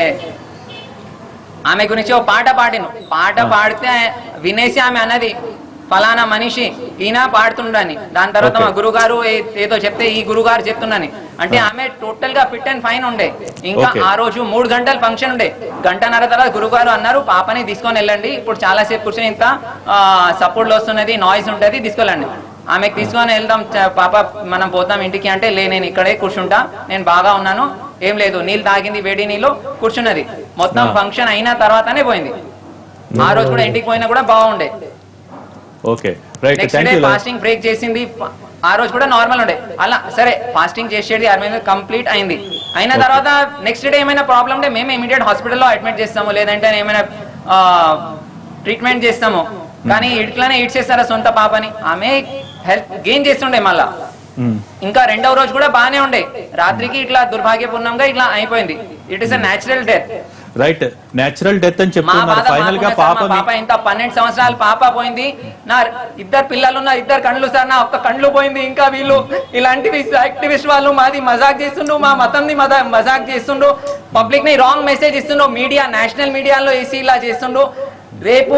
ఆమె గురించి ఓ పాట పాడిను పాట పాడితే వినేసి ఆమె అన్నది ఫలానా మనిషి ఈయన పాడుతుండని దాని తర్వాత Okay. మా గురుగారు ఏ- ఏదో చెప్తే ఈ గురుగారు చెప్తున్నాని అంటే ఆమె టోటల్ గా ఫిట్ అండ్ ఫైన్ ఉండే ఇంకా Okay. ఆ రోజు మూడు గంటల ఫంక్షన్ ఉండే గంటన్నర తర్వాత గురుగారు అన్నారు పాపని తీసుకొని వెళ్ళండి ఇప్పుడు చాలా సేపు కూర్చొని ఇంత సపోర్ట్ వస్తున్నది నాయిస్ ఉంటది తీసుకెళ్ళండి ఆమెకు తీసుకొని వెళ్దాం చ- పాప మనం పోతాం ఇంటికి అంటే లే నేను ఇక్కడే కూర్చుంటా నేను బాగా ఉన్నాను ఏం లేదు నీళ్ళు తాగింది వేడి నీళ్ళు కూర్చున్నది మొత్తం ఆ. ఫంక్షన్ అయిన తర్వాతనే పోయింది ఆ రోజు కూడా ఇంటికి పోయినా కూడా బాగుండే okay right next thank day you fasting break చేసింది ఫ- ఆ రోజు కూడా నార్మల్ ఉండే అలా సరే ఫాస్టింగ్ చేసేది అరవై కంప్లీట్ అయింది అయిన తర్వాత నెక్స్ట్ డే ఏమైనా ప్రాబ్లం ఉంటే మేము ఇమీడియట్ హాస్పిటల్లో అడ్మిట్ చేస్తాము లేదంటే ఏమైనా ట్రీట్మెంట్ చేస్తాము కానీ ఇట్లనే ఇడ్చేస్తారా సొంత పాపని ఆమె హెల్త్ గెయిన్ చేస్తుండే మళ్ళా ఇంకా రెండవ రోజు కూడా బాగానే ఉండే రాత్రికి ఇట్లా దుర్భాగ్యపూర్ణంగా ఇట్లా అయిపోయింది it is a natural death right natural death అని మా చెప్తున్నారు బాధ ఫైనల్ గా మాకున్నది సార్, పాప మా పాప ఇంత పన్నెండు సంవత్సరాలు పాప పోయింది నా ఇద్దరు పిల్లలు ఉన్నారు ఇద్దరు కండ్లు సార్ నా ఒక్క కండ్లు పోయింది ఇంకా వీళ్ళు ఇలాంటివి యాక్టివిస్ట్ వాళ్ళు మాది మజాక్ చేస్తుండ్రు మా మతంని మద మజాక్ చేస్తుండ్రు పబ్లిక్ ని రాంగ్ మెసేజ్ ఇస్తుండ్రు మీడియా నేషనల్ మీడియాలో వేసి ఇలా చేస్తుండ్రు రేపు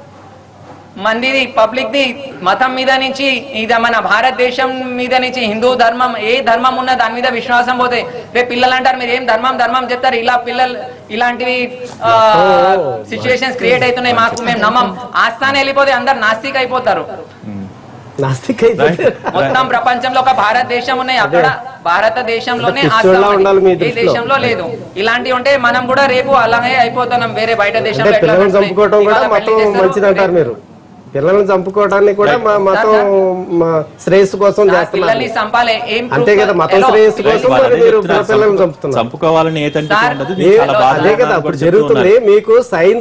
మందిది పబ్లిక్ ది మతం మీద నుంచి ఇది మన భారతదేశం మీద నుంచి హిందూ ధర్మం ఏ ధర్మం ఉన్నా దాని మీద విశ్వాసం పోతే రేపు పిల్లలు అంటారు మీరు ఏం ధర్మం ధర్మం చెప్తారు ఇలా పిల్లలు ఇలాంటివి సిచ్యువేషన్స్ క్రియేట్ అవుతున్నాయి మాకు మేము నమ్మం ఆస్థానే వెళ్ళిపోతే అందరు నాస్తిక్ అయిపోతారు నాస్తిక్ అయితే మొత్తం ప్రపంచంలో ఒక భారతదేశం ఉన్నాయి అక్కడ భారతదేశంలోనే అంటే ఆస్థానం పిచ్చోళ్ళ ఉండాలి మీ ఉంది. ఏ దృష్టిలో. దేశంలో లేదు ఇలాంటివి ఉంటే మనం కూడా రేపు అలాగే అయిపోతున్నాం వేరే బయట అంటే దేశంలో ఎట్లా పిల్లల్ని నడుస్తున్నాయి. చంపుకోవడం కూడా ఇవాళ పెళ్లి మతం చేస్తారు, మంచిదంటారు మీరు పిల్లల్ని చంపుకోవడాన్ని కూడా మా మతం మా శ్రేయస్సు కోసం నా చేస్తున్నారు పిల్లల్ని చంపాలి ఏం proof? అంతే కదా మతం Hello? శ్రేయస్సు కోసం వాళ్ళు మరి అదే మీరు చెప్తున్నారు, పిల్లల్ని చంపు- చంపుతున్నారు చంపుకోవాలని ఏ తండ్రికి సార్, ఉండదు ఏ- మీరు చాలా బాధగా అదే కదా ఉన్నారు అప్పుడు కూడా చెప్తూ జరుగుతుంది ఉన్నారు. మీకు సైన్స్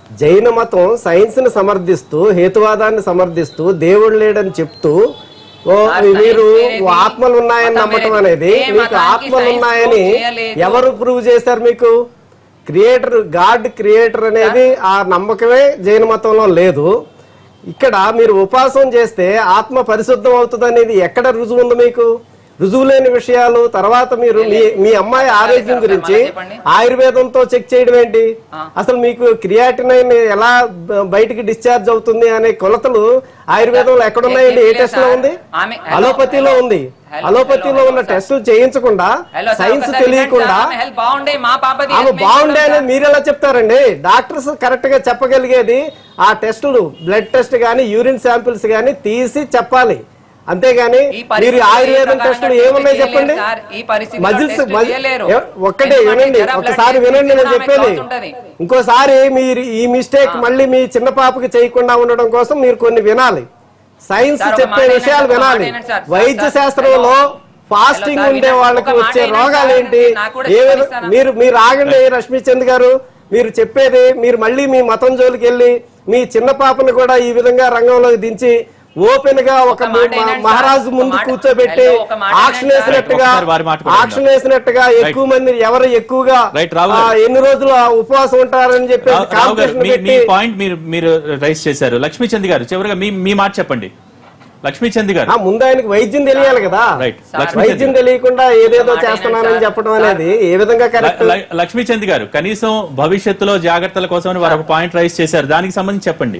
జైన మతం సైన్స్ ని సమర్థిస్తూ హేతువాదాన్ని సమర్థిస్తూ దేవుడు లేడని చెప్తూ ఓ ఆ మీరు science వేరేది, ఆత్మలు ఉన్నాయని మతం నమ్మటం వేరేది. అనేది ఏ మీకు మతానికి ఆత్మలు science ఉన్నాయని prove చేయలేదు. ఎవరు ప్రూవ్ చేశారు మీకు క్రియేటర్ గాడ్ క్రియేటర్ అనేది ఆ నమ్మకమే జైన మతంలో లేదు ఇక్కడ మీరు ఉపాసన చేస్తే ఆత్మ పరిశుద్ధం అవుతుంది అనేది ఎక్కడ రుజువు ఉంది మీకు రుజువు లేని విషయాలు తర్వాత మీరు మీ మీ అమ్మాయి ఆరోగ్యం గురించి చెప్పండి. ఆయుర్వేదంతో చెక్ చేయడం ఏంటి అసలు మీకు క్రియాటినైన్ ఎలా బ- బయటికి డిశ్చార్జ్ అవుతుంది అనే కొలతలు ఆయుర్వేదంలో ఎక్కడున్నాయండి ఏ లేదు టెస్ట్ లో సార్. ఉంది ఆమె- హలో, అలోపతిలో హలో. ఉంది హలో, అలోపతిలో హలో, ఉన్న సార్. టెస్టులు చేయించకుండా హలో సార్, సైన్స్ ఒకసారి తెలియకుండా వినండి సార్, ఆమె హెల్త్ బాగుండే మా పాపది ఆమె health మేము బాగుండే చూడండి అనేది మీరు ఎలా చెప్తారండి డాక్టర్స్ కరెక్ట్ గా చెప్పగలిగేది ఆ టెస్టులు బ్లడ్ టెస్ట్ గానీ యూరిన్ శాంపిల్స్ గానీ తీసి చెప్పాలి అంతేగాని ఈ పరిస్థితుల్లో మీరు ఈ ఆయుర్వేదం ప్రకారంగా టెస్టులు టెస్ట్ ఏమున్నాయి చేయలేరు చెప్పండి సార్. ఈ పరిస్థితుల్లో మజిల్స్ టెస్ట్ మజి- చేయలేరు. ఏ- ఒక్కటే ఎందుకంటే వినండి జర బ్లడ్ ఒకసారి టెస్ట్ వినండి నేను చేసినా ఆమె చెప్పేది డౌట్ ఉంటది. ఇంకోసారి మీరు ఈ మిస్టేక్ మళ్ళీ మీ చిన్న పాపకి చేయకుండా ఉండడం కోసం మీరు కొన్ని వినాలి సైన్స్ సార్, ఒక చెప్పే మాట విషయాలు వినండి, ఒక మాట వినాలి వినండి సార్. వైద్య సార్, శాస్త్రంలో హలో. ఫాస్టింగ్ హలో సార్, ఉండే వినండి. వాళ్ళకి ఒక మాట వచ్చే వినండి రోగాలు సార్. ఏంటి నాకు కూడా ఏ విధ- చెప్పనిస్తారా? మీరు మీరు ఆగండి రష్మి చంద్ గారు మీరు చెప్పేది మీరు మళ్ళీ మీ మతం జోలికి వెళ్ళి మీ చిన్న పాపను కూడా ఈ విధంగా రంగంలోకి దించి ఓపెన్ గా ఒక ఒక మాట మ- వినండి సార్. మహారాజు ఒక ముందు మాట- కూర్చోబెట్టి హలో, ఒక మాట ఆక్షన్ వినండి సార్. వేసినట్టుగా ఒకసారి వారి మాట కూడా ఆక్షన్ వేసినట్టుగా ఎక్కువ మంది ఎవరు ఎక్కువగా రైట్, రావు ఆ, గారు. ఎన్ని రోజులు ఆ ఉపవాసం ఉంటారని చెప్పేసి రావు రావు గారు కాంపిటీషన్ మీ మీ పెట్టి పాయింట్ మీరు మీరు రైస్ చేశారు లక్ష్మీచంద్ గారు చివరిగా మీ మీ మాట చెప్పండి లక్ష్మీచంద్ గారు ఆ, ముందు ఆయనకి వైద్యం తెలియాలి కదా రైట్ సార్, లక్ష్మీచంద్ వైద్యం గారు. తెలియకుండా ఏదేదో మాట చేస్తున్నానని వినండి చెప్పడం సార్. అనేది ఏ విధంగా కరెక్ట్ ల- ల- లక్ష్మీచంద్ గారు కనీసం భవిష్యత్తులో జాగ్రత్తల కోసమని వారు ఒక పాయింట్ రైస్ చేశారు దానికి సంబంధించి చెప్పండి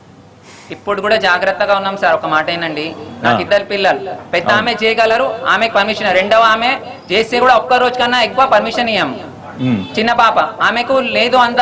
ఇప్పుడు కూడా జాగ్రత్తగా ఉన్నాం సార్ ఒక మాట ఏనండి నాకు ఆ. ఇద్దరు పిల్లలు పెద్ద ఆమె చేయగలరు ఆమెకు పర్మిషన్ రెండవ ఆమె చేస్తే కూడా ఒక్క రోజు కన్నా ఎక్కువ పర్మిషన్ ఇయ్యం మ్మ్. చిన్న పాప ఆమెకు లేదు అంత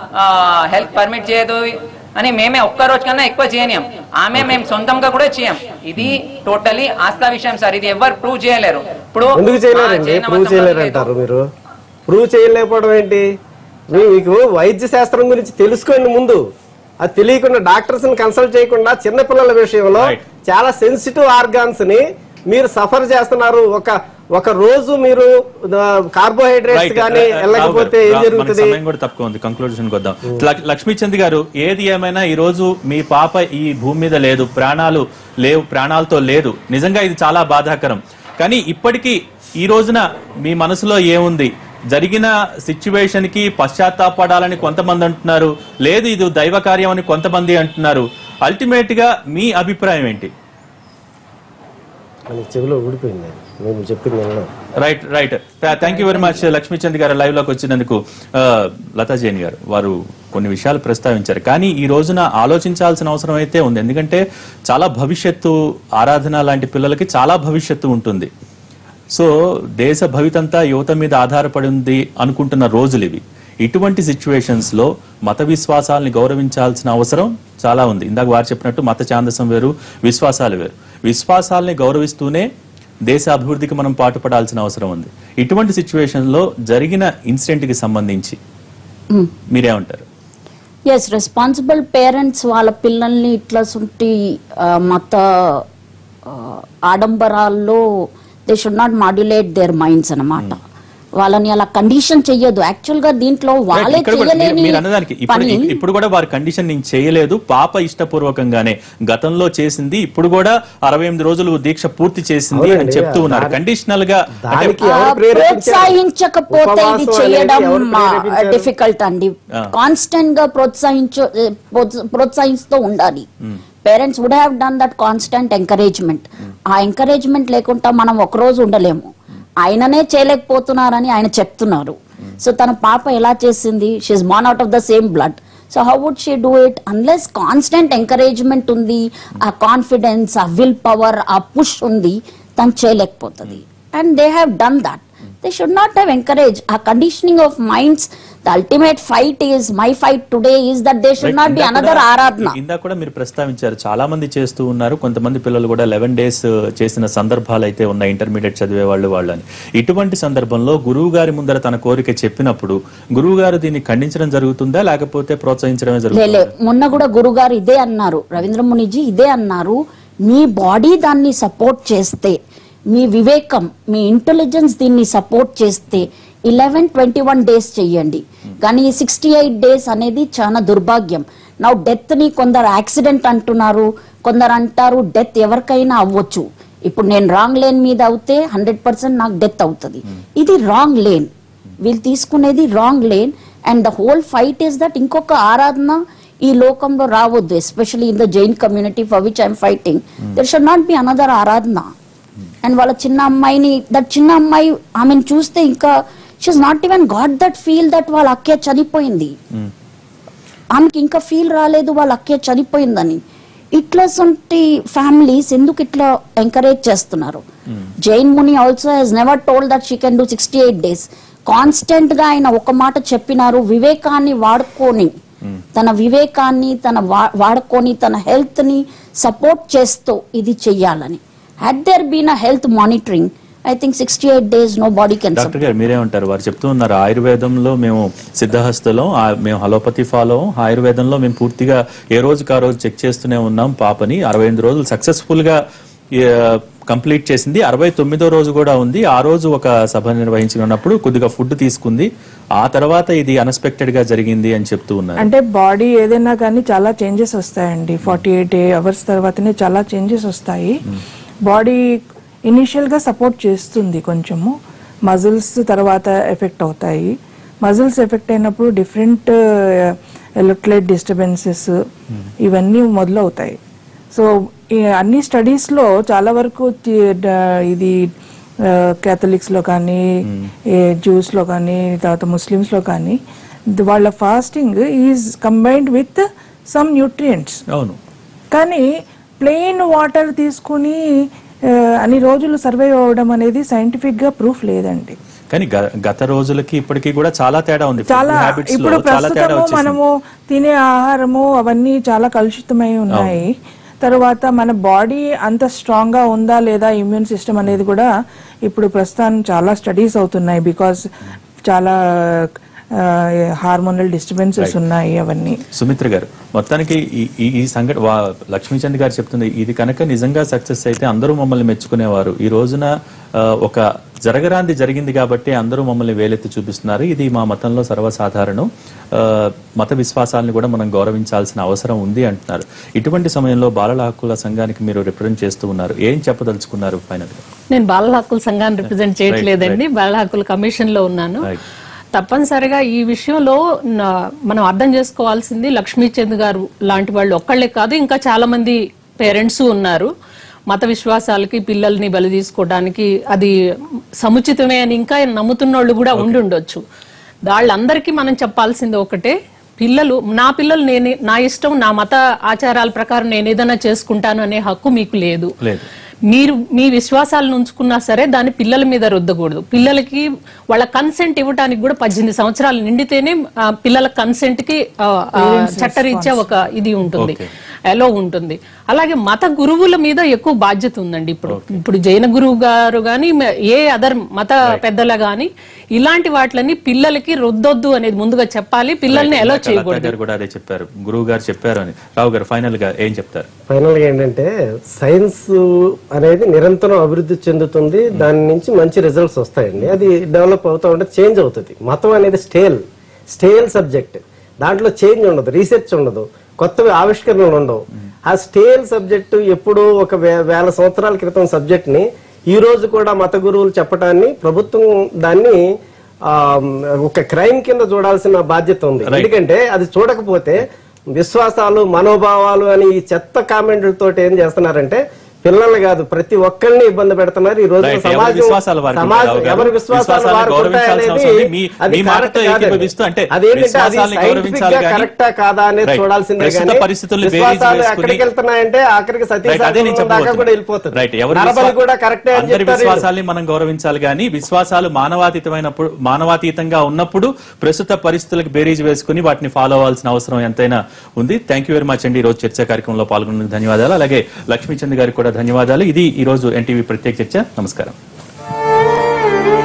హెల్త్ పర్మిట్ చేయదు అని మేమే ఒక్క రోజు కన్నా ఎక్కువ చేయనియం ఆమె మేము సొంతంగా కూడా చేయం ఇది టోటలీ ఆస్థా విషయం సార్ ఇది ఎవరు ప్రూవ్ చేయలేరు ఇప్పుడు ఎందుకు ఆ చేయలేరండి జైన ప్రూవ్ మతంలో చేయలేరు లేదు. అంటారు మీరు ప్రూవ్ చేయలేకపోవడం ఏంటి మీ- మీకు వైద్య శాస్త్రం గురించి తెలుసుకోండి ముందు అది తెలియకుండా డాక్టర్స్ ని కన్సల్ట్ చేయకుండా చిన్న పిల్లల విషయంలో Right. చాలా సెన్సిటివ్ ఆర్గాన్స్ ని మీరు సఫర్ చేస్తున్నారు ఒక ఒక రోజు మీరు కార్బోహైడ్రేట్స్ రైట్ కానీ వెళ్ళకపోతే ఏం రా- మనకి జరుగుతుంది సమయం కూడా తక్కువ ఉంది కంక్లూజన్ వద్దాం లక్- లక్ష్మీచంద్ గారు ఏది ఏమైనా ఈ రోజు మీ పాప ఈ భూమి మీద లేదు ప్రాణాలు లేవు ప్రాణాలతో లేదు నిజంగా ఇది చాలా బాధాకరం కానీ ఇప్పటికీ ఈ రోజున మీ మనసులో ఏముంది జరిగిన సిచ్యువేషన్ కి పశ్చాత్తాపడాలని కొంతమంది అంటున్నారు లేదు ఇది దైవ కార్యం అని కొంతమంది అంటున్నారు అల్టిమేట్ గా మీ అభిప్రాయం ఏంటి అని చెవిలో ఊడిపోయింది మేము చెప్పింది వినడం. Right right thank you very much Lakshmichand గారు లైవ్ లోకి వచ్చినందుకు ఆ, లతా జైన్ గారు వారు కొన్ని విషయాలు ప్రస్తావించారు కానీ ఈ రోజున ఆలోచించాల్సిన అవసరం అయితే ఉంది ఎందుకంటే చాలా భవిష్యత్తు ఆరాధన లాంటి పిల్లలకి చాలా భవిష్యత్తు ఉంటుంది సో దేశ భవితంతా యువత మీద ఆధారపడి ఉంది అనుకుంటున్న రోజులు ఇవి ఇటువంటి సిచ్యువేషన్స్ లో మత విశ్వాసాలని గౌరవించాల్సిన అవసరం చాలా ఉంది ఇందాక వారు చెప్పినట్టు మత ఛాందసం వేరు విశ్వాసాలు వేరు విశ్వాసాలని గౌరవిస్తూనే దేశ అభివృద్ధికి మనం పాటుపడాల్సిన అవసరం ఉంది ఇటువంటి సిచ్యువేషన్ లో జరిగిన ఇన్సిడెంట్ కి సంబంధించి మీరేమంటారు ఎస్ రెస్పాన్సిబుల్ పేరెంట్స్ వాళ్ళ పిల్లల్ని ఇట్లా సుంటి ఆ, మత ఆ, ఆడంబరాల్లో they should not modulate their minds అన్నమాట వాళ్ళని అలా కండిషన్ చెయ్యొద్దు యాక్చువల్ గా దీంట్లో వాళ్ళే ఇక్కడ కూడా మీరు- చేయలేని మీరు అన్నదానికి ఇప్పుడు పని ఇప్పుడు కూడా వారి కండిషన్ నేను చేయలేదు పాప ఇష్టపూర్వకంగానే గతంలో చేసింది ఇప్పుడు కూడా అరవై ఎనిమిది రోజులు దీక్ష పూర్తి చేసింది అని అవునండి, చెప్తూ ఉన్నారు దాని- కండిషనల్ గా అంటే దానికి ఆ, ఎవరు ప్రేరేపించారు? ప్రోత్సహించకపోతే ఇది ఉపవాసం చేయడం అనేది ఎవరు ప్రేరేపించారు? డిఫికల్ట్ అండి ఆ. కాన్స్టెంట్ గా ప్రోత్సహించ ప్రోత్స- ప్రోత్సహిస్తూ ఉండాలి parents would have done that constant encouragement ఆ ఎంకరేజ్మెంట్ లేకుండా మనం ఒక రోజు ఉండలేము ఆయననే చేయలేకపోతున్నారని ఆయన చెప్తున్నారు సో తన పాప ఎలా చేసింది she born out of the same blood so how would she do it unless constant encouragement ఉంది ఆ కాన్ఫిడెన్స్ ఆ విల్ పవర్ ఆ పుష్ ఉంది తను చేయలేకపోతుంది and they have done that they should not have encourage a conditioning of minds the ultimate fight is my fight today is that they should not be ఇందాక another కూడా- ఆరాధన ఇందాక కూడా మీరు ప్రస్తావించారు చాలా మంది చేస్తూ ఉన్నారు కొంతమంది పిల్లలు కూడా లెవెన్ డేస్ చేసిన సందర్భాలు అయితే ఉన్నాయి ఇంటర్మీడియట్ చదివే వాళ్ళు వాళ్ళని ఇటువంటి సందర్భంలో గురువు గారి ముందర తన కోరిక చెప్పినప్పుడు గురువు గారు దీన్ని ఖండించడం జరుగుతుందా లేకపోతే ప్రోత్సహించడమే లేలే జరుగుతుందా మొన్న కూడా గురుగారు ఇదే అన్నారు రవీంద్ర మునిజీ ఇదే అన్నారు మీ బాడీ దాన్ని సపోర్ట్ చేస్తే మీ వివేకం మీ ఇంటెలిజెన్స్ దీన్ని సపోర్ట్ చేస్తే ఇలెవెన్ ట్వంటీ వన్ డేస్ చెయ్యండి కానీ సిక్స్టీ ఎయిట్ డేస్ అనేది చాలా దుర్భాగ్యం నా డెత్ ని కొందరు యాక్సిడెంట్ అంటున్నారు కొందరు అంటారు డెత్ ఎవరికైనా అవ్వచ్చు ఇప్పుడు నేను రాంగ్ లేన్ మీద అవుతే హండ్రెడ్ పర్సెంట్ నాకు డెత్ అవుతుంది ఇది రాంగ్ లేన్ వీళ్ళు తీసుకునేది wrong lane and the whole fight is that ఇంకొక ఆరాధన ఈ లోకంలో రావద్దు especially in the Jain community for which I'm fighting there should not be another Aradhana and వాళ్ళ చిన్న అమ్మాయిని దట్ చిన్న అమ్మాయి ఆమెను చూస్తే ఇంకా she not even got that feel that వాళ్ళ అక్కే చనిపోయింది ఆమెకి ఇంకా ఫీల్ రాలేదు వాళ్ళ అక్కే చనిపోయిందని ఇట్లా సొంటి ఫ్యామిలీస్ ఎందుకు ఇట్లా ఎంకరేజ్ చేస్తున్నారు జైన్ ముని also he's never told that she can do sixty eight days constant గా ఆయన ఒక మాట చెప్పినారు వివేకాన్ని వాడుకొని తన వివేకాన్ని తన వా- వాడుకొని తన హెల్త్ ని సపోర్ట్ చేస్తూ ఇది చెయ్యాలని had there been a health monitoring I think sixty eight days nobody can doctor గారు మీరేమంటారు వారు చెప్తూ ఉన్నారు ఆయుర్వేదంలో మేము సిద్ధహస్తలో ఆ- మేము హలోపతి ఫాలో ఆయుర్వేదంలో మేము పూర్తిగా ఏ రోజుకి ఆ రోజు చెక్ చేస్తూనే ఉన్నాం పాపని అరవై ఎనిమిది రోజులు సక్సెస్ఫుల్ గా కంప్లీట్ చేసింది అరవై తొమ్మిదో రోజు కూడా ఉంది ఆ రోజు ఒక సభ నిర్వహించినప్పుడు కొద్దిగా ఫుడ్ తీసుకుంది ఆ తర్వాత ఇది అన్ఎక్స్పెక్టెడ్ గా జరిగింది అని చెప్తూ ఉన్నారు అంటే బాడీ ఏదైనా కానీ చాలా చేంజెస్ వస్తాయండి ఫార్టీ ఎయిట్ అవర్స్ తర్వాతనే చాలా చేంజెస్ వస్తాయి బాడీ ఇనిషియల్ గా సపోర్ట్ చేస్తుంది కొంచెము మజిల్స్ తర్వాత ఎఫెక్ట్ అవుతాయి మజిల్స్ ఎఫెక్ట్ అయినప్పుడు డిఫరెంట్ ఎలక్ట్రైట్ డిస్టర్బెన్సెస్ ఇవన్నీ మొదలవుతాయి సో ఈ అన్ని స్టడీస్ లో చాలా వరకు తి- డ- ఇది కేథలిక్స్ లో కానీ జూస్ లో కానీ తర్వాత ముస్లిమ్స్ లో కానీ ద- వాళ్ళ fasting is combined with some nutrients అవును కానీ ప్లెయిన్ వాటర్ తీసుకుని ఆ, అన్ని రోజులు సర్వైవ్ అవ్వడం అనేది సైంటిఫిక్ గా ప్రూఫ్ లేదండి కానీ గ- గత రోజులకి ఇప్పటికీ కూడా చాలా తేడా ఉంది Food చాలా habits లో ఇప్పుడు చాలా తేడా ప్రస్తుతము వచ్చేసింది మనము తినే ఆహారము అవన్నీ చాలా కలుషితమై ఉన్నాయి తర్వాత మన బాడీ అంత స్ట్రాంగ్ గా ఉందా లేదా ఇమ్యూన్ సిస్టమ్ అనేది కూడా ఇప్పుడు ప్రస్తుతం చాలా స్టడీస్ అవుతున్నాయి బికాస్ చాలా హార్మోనల్ డిస్టర్బెన్సెస్ ఉన్నాయి అవన్నీ సుమిత్ర గారు మొత్తానికి ఈ- ఈ ఈ సంఘటన వా- లక్ష్మీచంద్ గారు చెప్తుంది ఇది కనుక నిజంగా సక్సెస్ అయితే అందరూ మమ్మల్ని మెచ్చుకునేవారు ఈ రోజున ఆ, ఒక జరగరాంది జరిగింది కాబట్టి అందరూ మమ్మల్ని వేలెత్తి చూపిస్తున్నారు ఇది మా మతంలో సర్వసాధారణం ఆ, మత విశ్వాసాలను కూడా మనం గౌరవించాల్సిన అవసరం ఉంది అంటున్నారు ఇటువంటి సమయంలో బాలల హక్కుల సంఘానికి మీరు రిప్రజెంట్ చేస్తూ ఉన్నారు ఏం చెప్పదలుచుకున్నారు ఫైనల్ గా నేను బాలల హక్కుల సంఘాన్ని రిప్రజెంట్ చేయట్లేదండి బాలల హక్కుల కమిషన్ లో ఉన్నాను Right. తప్పనిసరిగా ఈ విషయంలో నా- మనం అర్థం చేసుకోవాల్సింది లక్ష్మీచంద్ గారు లాంటి వాళ్ళు ఒక్కళ్ళే కాదు ఇంకా చాలా మంది పేరెంట్స్ ఉన్నారు మత విశ్వాసాలకి పిల్లల్ని బలి తీసుకోవడానికి అది సముచితమే అని ఇంకా నమ్ముతున్న వాళ్ళు కూడా ఉండి ఉండొచ్చు వాళ్ళందరికీ మనం చెప్పాల్సింది ఒకటే పిల్లలు నా పిల్లలు నేనే నా ఇష్టం నా మత ఆచారాల ప్రకారం నేను ఏదైనా చేసుకుంటాను అనే హక్కు మీకు లేదు లేదు మీరు మీ విశ్వాసాలను ఉంచుకున్నా సరే దాన్ని పిల్లల మీద రుద్దకూడదు పిల్లలకి వాళ్ళ కన్సెంట్ ఇవ్వడానికి కూడా పద్దెనిమిది సంవత్సరాలు నిండితేనే ఆ, పిల్లల కన్సెంట్ కి ఆ, ఆ, చట్టరీత్యా ఒక ఇది ఉంటుంది ఎలో ఉంటుంది అలాగే మత గురువుల మీద ఎక్కువ బాధ్యత ఉందండి ఇప్పుడు ఇప్పుడు జైన గురువు గారు గాని మ- ఏ అదర్ మత పెద్దల గాని ఇలాంటి వాటిని పిల్లలకి రుద్దొద్దు అనేది ముందుగా చెప్పాలి పిల్లల్ని ఎలో లతా చేయకూడదు గారు కూడా అదే చెప్పారు గురువు గారు చెప్పారు అని రావు గారు ఫైనల్ గా ఏం చెప్తారు ఫైనల్ గా ఏంటంటే సైన్స్ అనేది నిరంతరం అభివృద్ధి చెందుతుంది దాని నుంచి మంచి రిజల్ట్స్ వస్తాయండి అది డెవలప్ అవుతా ఉంటే చేంజ్ అవుతుంది మతం అనేది స్టేల్ స్టేల్ సబ్జెక్ట్ దాంట్లో చేంజ్ ఉండదు రీసెర్చ్ ఉండదు కొత్తవి ఆవిష్కరణలు ఉండవు ఆ స్టేల్ సబ్జెక్టు ఎప్పుడూ ఒక వే- వేల సంవత్సరాల క్రితం సబ్జెక్ట్ ని ఈ రోజు కూడా మత గురువులు చెప్పడాన్ని ప్రభుత్వం దాన్ని ఆ, ఒక క్రైమ్ కింద చూడాల్సిన బాధ్యత ఉంది ఎందుకంటే అది చూడకపోతే విశ్వాసాలు మనోభావాలు అని ఈ చెత్త కామెంట్లతో ఏం చేస్తున్నారంటే పిల్లలు కాదు ప్రతి ఒక్కరిని ఇబ్బంది పెడుతున్నారు ఈ రోజు Right. ఎవరి సమాజం విశ్వాసాలు వారికి ఉంటాయి, సమాజం రావు గారు. ఎవరి విశ్వాసాలు విశ్వాసాలను వారికి గౌరవించాల్సిన ఉంటాయనేది అవసరం ఉంది. మీ- అది మీ మాటతో correct కాదండి. ఏకీభవిస్తూ అంటే అదేంటంటే అది విశ్వాసాలను scientific గౌరవించాలి గా కానీ- కరెక్టా కాదా అనేది Right. చూడాల్సిందే ప్రస్తుత కానీ పరిస్థితుల్ని బేరీజు విశ్వాసాలు వేసుకుని- ఎక్కడికి వెళ్తున్నాయంటే ఆఖరికి సతీ రైట్ అదే నేను సహగమనం దాకా చెప్పబోతున్నా. కూడా వెళ్ళిపోతుంది రైట్ ఎవరి నరబలి విశ్వా- కూడా కరెక్టే అని అందరి చెప్తారు వీళ్ళు. విశ్వాసాల్ని మనం గౌరవించాలి కానీ విశ్వాసాలు మానవాతీతమైనప్పుడు మానవాతీతంగా ఉన్నప్పుడు ప్రస్తుత పరిస్థితులకు బేరీజ్ వేసుకుని వాటిని ఫాలో అవ్వాల్సిన అవసరం ఎంతైనా ఉంది థ్యాంక్ యూ వెరీ మచ్ అండి ఈ రోజు చర్చా కార్యక్రమంలో పాల్గొన్నందుకు ధన్యవాదాలు అలాగే లక్ష్మీచంద్ గారికి కూడా ధన్యవాదాలు ఇది ఈ రోజు ఎన్టీవీ ప్రత్యేక చర్చ నమస్కారం